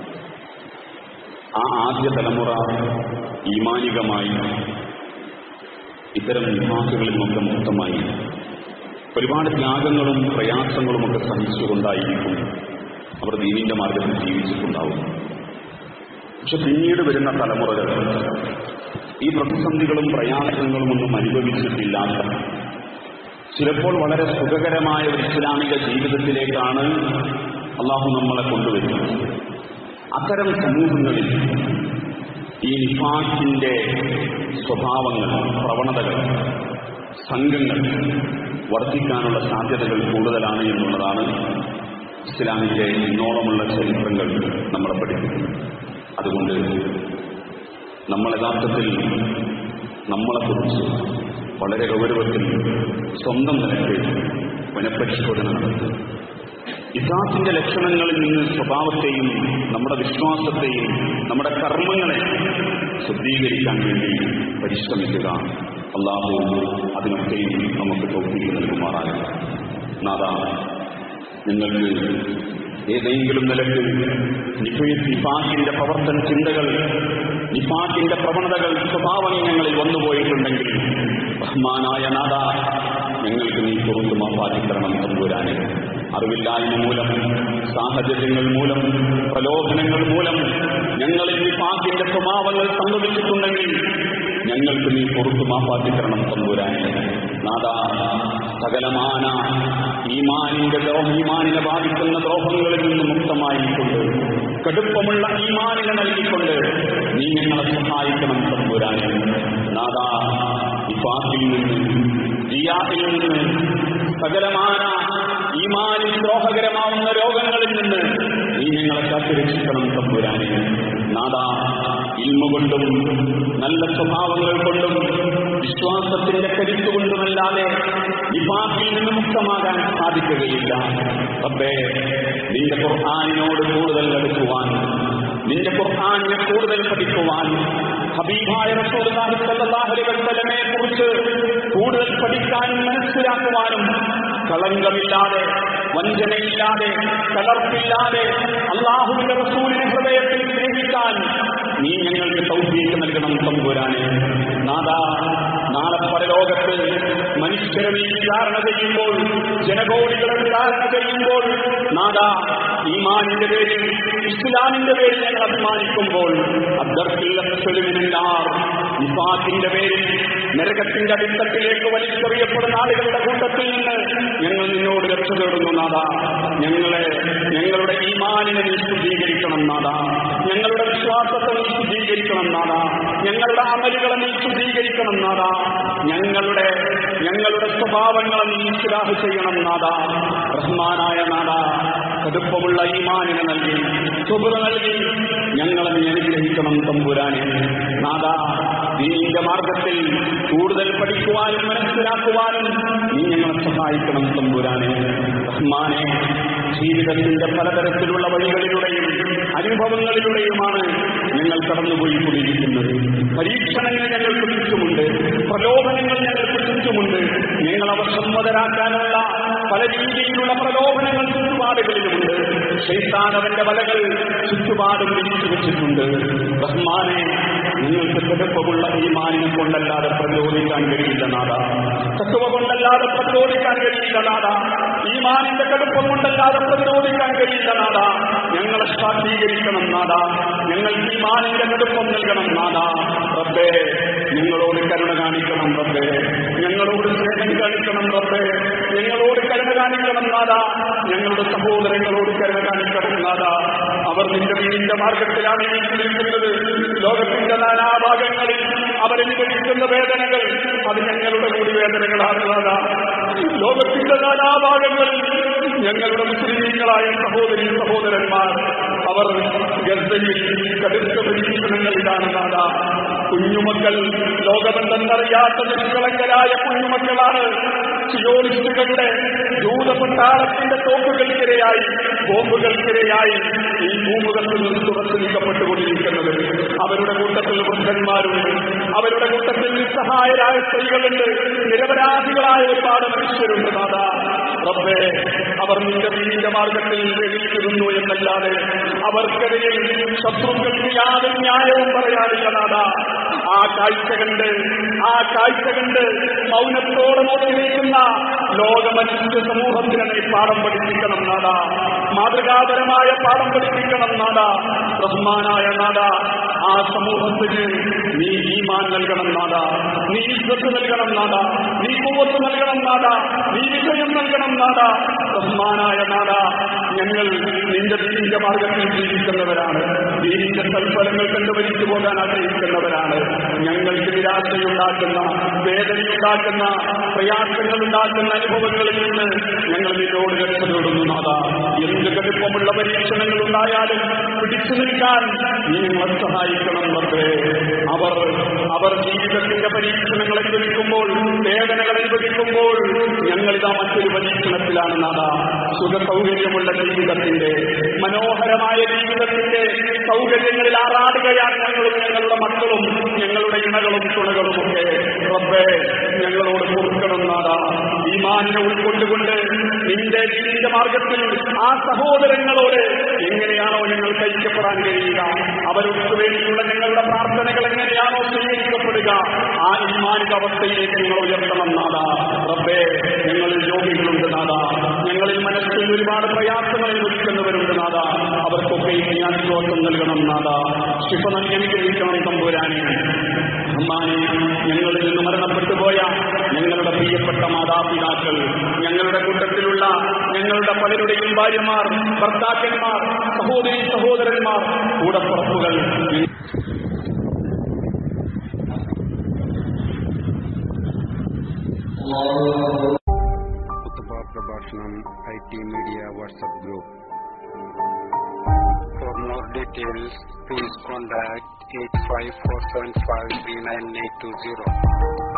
ആ ആദ്യ തലമുറ ഈമാനികമായി ഇത്തരം വിഭാഗങ്ങളിൽ നിന്നൊക്കെ മുക്തമായി ഒരുപാട് ത്യാഗങ്ങളും പ്രയാസങ്ങളും ഒക്കെ സഹിച്ചുകൊണ്ടായിരിക്കും അവർ ദീനിന്റെ മാർഗത്തിൽ ജീവിച്ചിട്ടുണ്ടാവും പക്ഷെ പിന്നീട് വരുന്ന തലമുറകൾ ഈ പ്രതിസന്ധികളും പ്രയാസങ്ങളും ഒന്നും അനുഭവിച്ചിട്ടില്ലാത്ത ചിലപ്പോൾ വളരെ സുഖകരമായ ഒരു ഇസ്ലാമിക ജീവിതത്തിലേക്കാണ് അള്ളാഹു നമ്മളെ കൊണ്ടുവരുന്നത് അത്തരം സമൂഹങ്ങളിൽ ഈ നിഫാക്കിന്റെ സ്വഭാവങ്ങൾ പ്രവണതകൾ സംഘങ്ങൾ വർദ്ധിക്കാനുള്ള സാധ്യതകൾ കൂടുതലാണ് എന്നുള്ളതാണ് ഇസ്ലാമിന്റെ ഇന്നോളമുള്ള ചരിത്രങ്ങൾ നമ്മളെ പഠിപ്പിക്കുന്നത് അതുകൊണ്ട് നമ്മൾ യഥാർത്ഥത്തിൽ നമ്മളെക്കുറിച്ച് വളരെ ഗൗരവത്തിൽ സ്വന്തം നിലയ്ക്ക് പുനഃപരിശോധന നടത്തുക ഇസാത്തിന്റെ ലക്ഷണങ്ങളിൽ നിന്ന് സ്വഭാവത്തെയും നമ്മുടെ വിശ്വാസത്തെയും നമ്മുടെ കർമ്മങ്ങളെ ശുദ്ധീകരിക്കാൻ വേണ്ടി പരിശ്രമിക്കുക അള്ളാഹു അതിനൊക്കെയും നമുക്ക് തോൽപ്പിക്ക് നൽകുമാറാകും നാദ നിങ്ങൾക്ക് ഏതെങ്കിലും നിലക്ക് നിഫാക്കിന്റെ പ്രവർത്തന ചിന്തകൾ നിഫാക്കിന്റെ പ്രവണതകൾ സ്വഭാവങ്ങൾ വന്നുപോയിട്ടുണ്ടെങ്കിൽ റഹ്മാനായ നാദ ഞങ്ങൾക്ക് നീ പുറത്തു മാപ്പാറ്റിത്തരണം തമ്പുരാനെ അറിവില്ലായ്മ മൂലം സാഹചര്യങ്ങൾ മൂലം പ്രലോഭനങ്ങൾ മൂലം ഞങ്ങളിൽ നിഫാക്കിന്റെ സ്വഭാവങ്ങൾ സംഭവിച്ചിട്ടുണ്ടെങ്കിൽ ഞങ്ങൾക്ക് നീ പുറത്തു മാപ്പാറ്റിത്തരണം തമ്പുരാനെ നാദ സകലമാന ഈമാനിന്റെ ദ്രോഹം ഈമാനിനെ ബാധിക്കുന്ന ദ്രോഹങ്ങളിൽ നിന്ന് മുക്തമായിക്കൊണ്ട് കടുപ്പമുള്ള ഈമാനിനെ നൽകിക്കൊണ്ട് നീ ഞങ്ങളെ സഹായിക്കണം തമ്പുരാനെ നാദ ഇഫാത്തിൽ നിന്ന് ജിയാദിൽ നിന്ന് സകലമാന ഈമാനിൽ ദ്രോഹകരമാവുന്ന രോഗങ്ങളിൽ നിന്ന് നീ ഞങ്ങളെ കാത്തുരക്ഷിക്കണം തമ്പുരാനെ നാദാ ഇൽമ കൊണ്ടും നല്ല സ്വഭാവങ്ങൾ കൊണ്ടും വിശ്വാസത്തിന്റെ കരുത്ത് കൊണ്ടുമല്ലാതെ വിഭാഗത്തിൽ നിന്ന് മുക്തമാകാൻ സാധിക്കുകയില്ല റബ്ബേ നിന്റെ ഖുർആാനിനോട് കൂടുതൽ അടുക്കുവാൻ നിന്റെ ഖുർആാനിനെ കൂടുതൽ പഠിക്കുവാൻ ഹബീബായ റസൂലുള്ളാഹി സ്വല്ലല്ലാഹു അലൈഹി വസല്ലമയെ കുറിച്ച് കൂടുതൽ പഠിക്കാനും മനസ്സിലാക്കുവാനും കളങ്കമില്ലാതെ വഞ്ചനയില്ലാതെ കലർപ്പില്ലാതെ അള്ളാഹുവിന്റെ റസൂലിനെ ഹൃദയത്തിൽ സ്നേഹിക്കാൻ നീ ഞങ്ങൾക്ക് സൗഭീക്ക് നൽകണം തമ്പുരാനെ നാദാ നാളെ പരലോകത്ത് മനുഷ്യരെ നീ വിചാരണ ചെയ്യുമ്പോൾ ജനകോടികളെ വിചാരണ ചെയ്യുമ്പോൾ നാദാ ഈമാനിന്റെ പേരിൽ ഇസ്ലാമിന്റെ പേരിൽ ഞങ്ങൾ അഭിമാനിക്കുമ്പോൾ അബ്ദർക്കില്ലാർ നിഫാത്തിന്റെ പേരിൽ നരകത്തിന്റെ അടിത്തട്ടിലേക്ക് വലിച്ചെറിയപ്പെടുന്ന ആളുകളുടെ കൂട്ടത്തിൽ നിന്ന് ഞങ്ങൾ നിന്നോട് രക്ഷ തേടുന്നു നാദാ ഞങ്ങളെ ഞങ്ങളുടെ ഈമാനിനെ നീ ശുദ്ധീകരിക്കണം നാദാ ഞങ്ങളുടെ വിശ്വാസത്തെ നീ ശുദ്ധീകരിക്കണം നാദാ ഞങ്ങളുടെ അമലുകളെ നീ ശുദ്ധീകരിക്കണം നാദാ ഞങ്ങളുടെ ഞങ്ങളുടെ സ്വഭാവങ്ങളെ നീ ഇസ്ലാഹ് ചെയ്യണം നാദാ റഹ്മാനായ നാദാ കടുപ്പമുള്ള ഈമാനിനെ നൽകി സുബുറ നൽകി ഞങ്ങളെ നീ അനുഗ്രഹിക്കണം തമ്പുരാനെ നാദാ നീന്റെ മാർഗത്തിൽ കൂടുതൽ പഠിക്കുവാനും മനസ്സിലാക്കുവാനും നീ ഞങ്ങളെ സഹായിക്കണം തമ്പുരാനെ റഹ്മാനെ ജീവിതത്തിന്റെ പലതരത്തിലുള്ള വഴികളിലൂടെയും അനുഭവങ്ങളിലൂടെയുമാണ് ഞങ്ങൾ കടന്നുപോയിക്കൊണ്ടിരിക്കുന്നത് പരീക്ഷണങ്ങൾ ഞങ്ങൾക്ക് ചുറ്റുമുണ്ട് പ്രലോഭനങ്ങൾ ഞങ്ങൾക്ക് ചുറ്റുമുണ്ട് ഞങ്ങൾ അവ സമ്മതരാക്കാനുള്ള പല രീതിയിലുള്ള പ്രലോഭനങ്ങൾ ചുറ്റുപാടുകളിലുമുണ്ട് ശൈത്താനവന്റെ വലകൾ ചുറ്റുപാടും വിരിച്ചു വെച്ചിട്ടുണ്ട് റഹ്മാനെ നിങ്ങൾക്ക് കടുപ്പമുള്ള ഈ മാനിനെ കൊണ്ടല്ലാതെ പ്രചോദിക്കാൻ കഴിയില്ല നാഥ തത്വ കൊണ്ടല്ലാതെ പ്രചോദിക്കാൻ കഴിയില്ല നാഥ ഈ മാനിന്റെ കടുപ്പം കൊണ്ടല്ലാതെ പ്രതിരോധിക്കാൻ കഴിയില്ല നാഥ ഞങ്ങളെ ശാക്തീകരിക്കണം നാഥ ഞങ്ങൾക്ക് ഈ മാനിന്റെ കടുപ്പം നൽകണം നാഥ റബ്ബേ ഞങ്ങളോട് കരുണ കാണിക്കണം റബ്ബേ ഞങ്ങളോട് സ്നേഹം കാണിക്കണം റബ്ബേ ഞങ്ങളോട് കരുണ കാണിക്കണം നാഥ ഞങ്ങളുടെ സഹോദരങ്ങളോട് കരുണ കാണിക്കണം നാഥ അവർ നിന്റെ വീടിന്റെ മാർഗത്തിലാണ് നിൽക്കുന്നത് ലോകത്തിന്റെ നാനാഭാഗങ്ങളിൽ അവരനുഭവിക്കുന്ന വേദനകൾ അത് ഞങ്ങളുടെ കൂടി വേദനകളാണ് നാഥ ലോകത്തിന്റെ നാനാഭാഗങ്ങളിൽ ഞങ്ങളുടെ മുസ്ലിങ്ങളായ സഹോദരി സഹോദരന്മാർ അവർ ഗർഭയിൽ കടുത്ത പരീക്ഷണങ്ങളിലാണ് നാഥ കുഞ്ഞുമക്കൾ ലോകമെന്തെന്നറിയാത്ത നിഷ്കളങ്കരായ കുഞ്ഞുമക്കളാണ് സിയോണിസ്റ്റുകളുടെ ജൂതപട്ടാളത്തിന്റെ തോക്കുകൾക്കിരയായി ബോംബുകൾക്കിരയായി ഈ ഭൂമുഖത്തിൽ നിന്ന് തുറച്ചു നീക്കപ്പെട്ടുകൊണ്ടിരിക്കുന്നത് അവരുടെ കൂട്ടത്തിൽ വൃദ്ധന്മാരുണ്ട് അവരുടെ കൂട്ടത്തിൽ നിസ്സഹായരായ സ്ത്രീകളുണ്ട് നിരപരാധികളായ ഒരുപാട് മനുഷ്യരുണ്ട് നാഥ റബ്ബേ അവർ നിന്റെ വീടിന്റെ മാർഗത്തിൽ വെളിയിട്ടിരുന്നു എന്നല്ലാതെ അവർക്കെതിരെ ശത്രുക്കൾക്ക് യാതൊരു ന്യായവും പറയാനില്ല നാഥ ആ കാഴ്ച കണ്ട് ആ കാഴ്ച കണ്ട് മൗനത്തോടെ നോക്കി നിൽക്കുന്ന ലോകമനുഷ്യ സമൂഹത്തിന് നീ പാഠം പഠിപ്പിക്കണം നാഥ മാതൃകാപരമായ പാഠം പഠിപ്പിക്കണം നാഥ റഹ്മാനായ നാഥ ആ സമൂഹത്തിന് നീ ഈമാൻ നൽകണം നാഥ നീ ഇജ്ജത്ത് നൽകണം നാഥ നീ കൂവത്ത് നൽകണം നാഥ നീ വിജയം നൽകണം നാഥ റഹ്മാനായ നാഥ ഞങ്ങൾ നിന്റെ ദീനിന്റെ മാർഗത്തിൽ ജീവിക്കുന്നവരാണ് ദീനിന്റെ സൽഫലങ്ങൾ കണ്ടുപരിച്ചു പോകാൻ ആഗ്രഹിക്കുന്നവരാണ് ഞങ്ങൾക്ക് നിരാശയുണ്ടാക്കുന്ന വേദനയുണ്ടാക്കുന്ന പ്രയാസങ്ങൾ ഉണ്ടാക്കുന്ന അനുഭവങ്ങളിൽ നിന്ന് ഞങ്ങൾ നിന്നോട് രക്ഷപ്പെടുന്നു നാഥ എന്ത് കടുപ്പമുള്ള പരീക്ഷണങ്ങൾ ഉണ്ടായാലും പിടിച്ചു നിൽക്കാൻ നീ ഞങ്ങളെ സഹായിക്കണം റബ്ബേ അവർ അവർ ജീവിതത്തിന്റെ പരീക്ഷണങ്ങൾ അനുഭവിക്കുമ്പോൾ വേദനകൾ അനുഭവിക്കുമ്പോൾ ഞങ്ങളിതാ മറ്റൊരു പരീക്ഷണത്തിലാണ് നാഥ സുഖ സൗകര്യമുള്ള ജീവിതത്തിന്റെ മനോഹരമായ ജീവിതത്തിന്റെ സൗകര്യങ്ങളിൽ ആറാടുകയാണ് ഞങ്ങളും ഞങ്ങളുടെ മക്കളും ഞങ്ങളുടെ ഇണകളും തുണകളുമൊക്കെ റബ്ബേ ഞങ്ങളോട് പൊറുക്കണം നാഥ ഈമാനിനെ ഉൾക്കൊണ്ടുകൊണ്ട് നിന്റെ ജീവിത മാർഗത്തിൽ ആ സഹോദരങ്ങളോട് എങ്ങനെയാണോ ഞങ്ങൾ കഴിക്കപ്പെടാൻ കഴിയുക അവർക്ക് വേണ്ടിയുള്ള ഞങ്ങളുടെ പ്രാർത്ഥനകൾ എങ്ങനെയാണോ സ്വീകരിക്കപ്പെടുക ആ ഈമാനിക അവസ്ഥയിലേക്ക് ഞങ്ങൾ ഉയർത്തണം നാഥ റബ്ബേ ഞങ്ങളിൽ രോഗികളുണ്ട് നാഥ ഞങ്ങളിൽ മനസ്സിൽ ഒരുപാട് പ്രയാസങ്ങൾ അനുഭവിക്കുന്നവരുണ്ട് നാഥ അവർക്കൊക്കെ ഈ ആശ്വാസം നൽകണം നാഥ ശിഫ നൽകി അനുഗ്രഹിക്കണം തമ്പുരാനെ അമ്മാനെ ഞങ്ങളിൽ നിന്ന് മരണപ്പെട്ടു പോയ ഞങ്ങളുടെ പ്രിയപ്പെട്ട മാതാപിതാക്കൾ ഞങ്ങളുടെ കൂട്ടത്തിലുള്ള ഞങ്ങളുടെ പലരുടെയും ഭാര്യമാർ ഭർത്താക്കന്മാർ സഹോദരി സഹോദരന്മാർ കൂടപ്പുറപ്പുകൾ കുത്തുപാ പ്രഭാഷണം Sudarshanam IT Media WhatsApp group. For more details, please contact 854753980.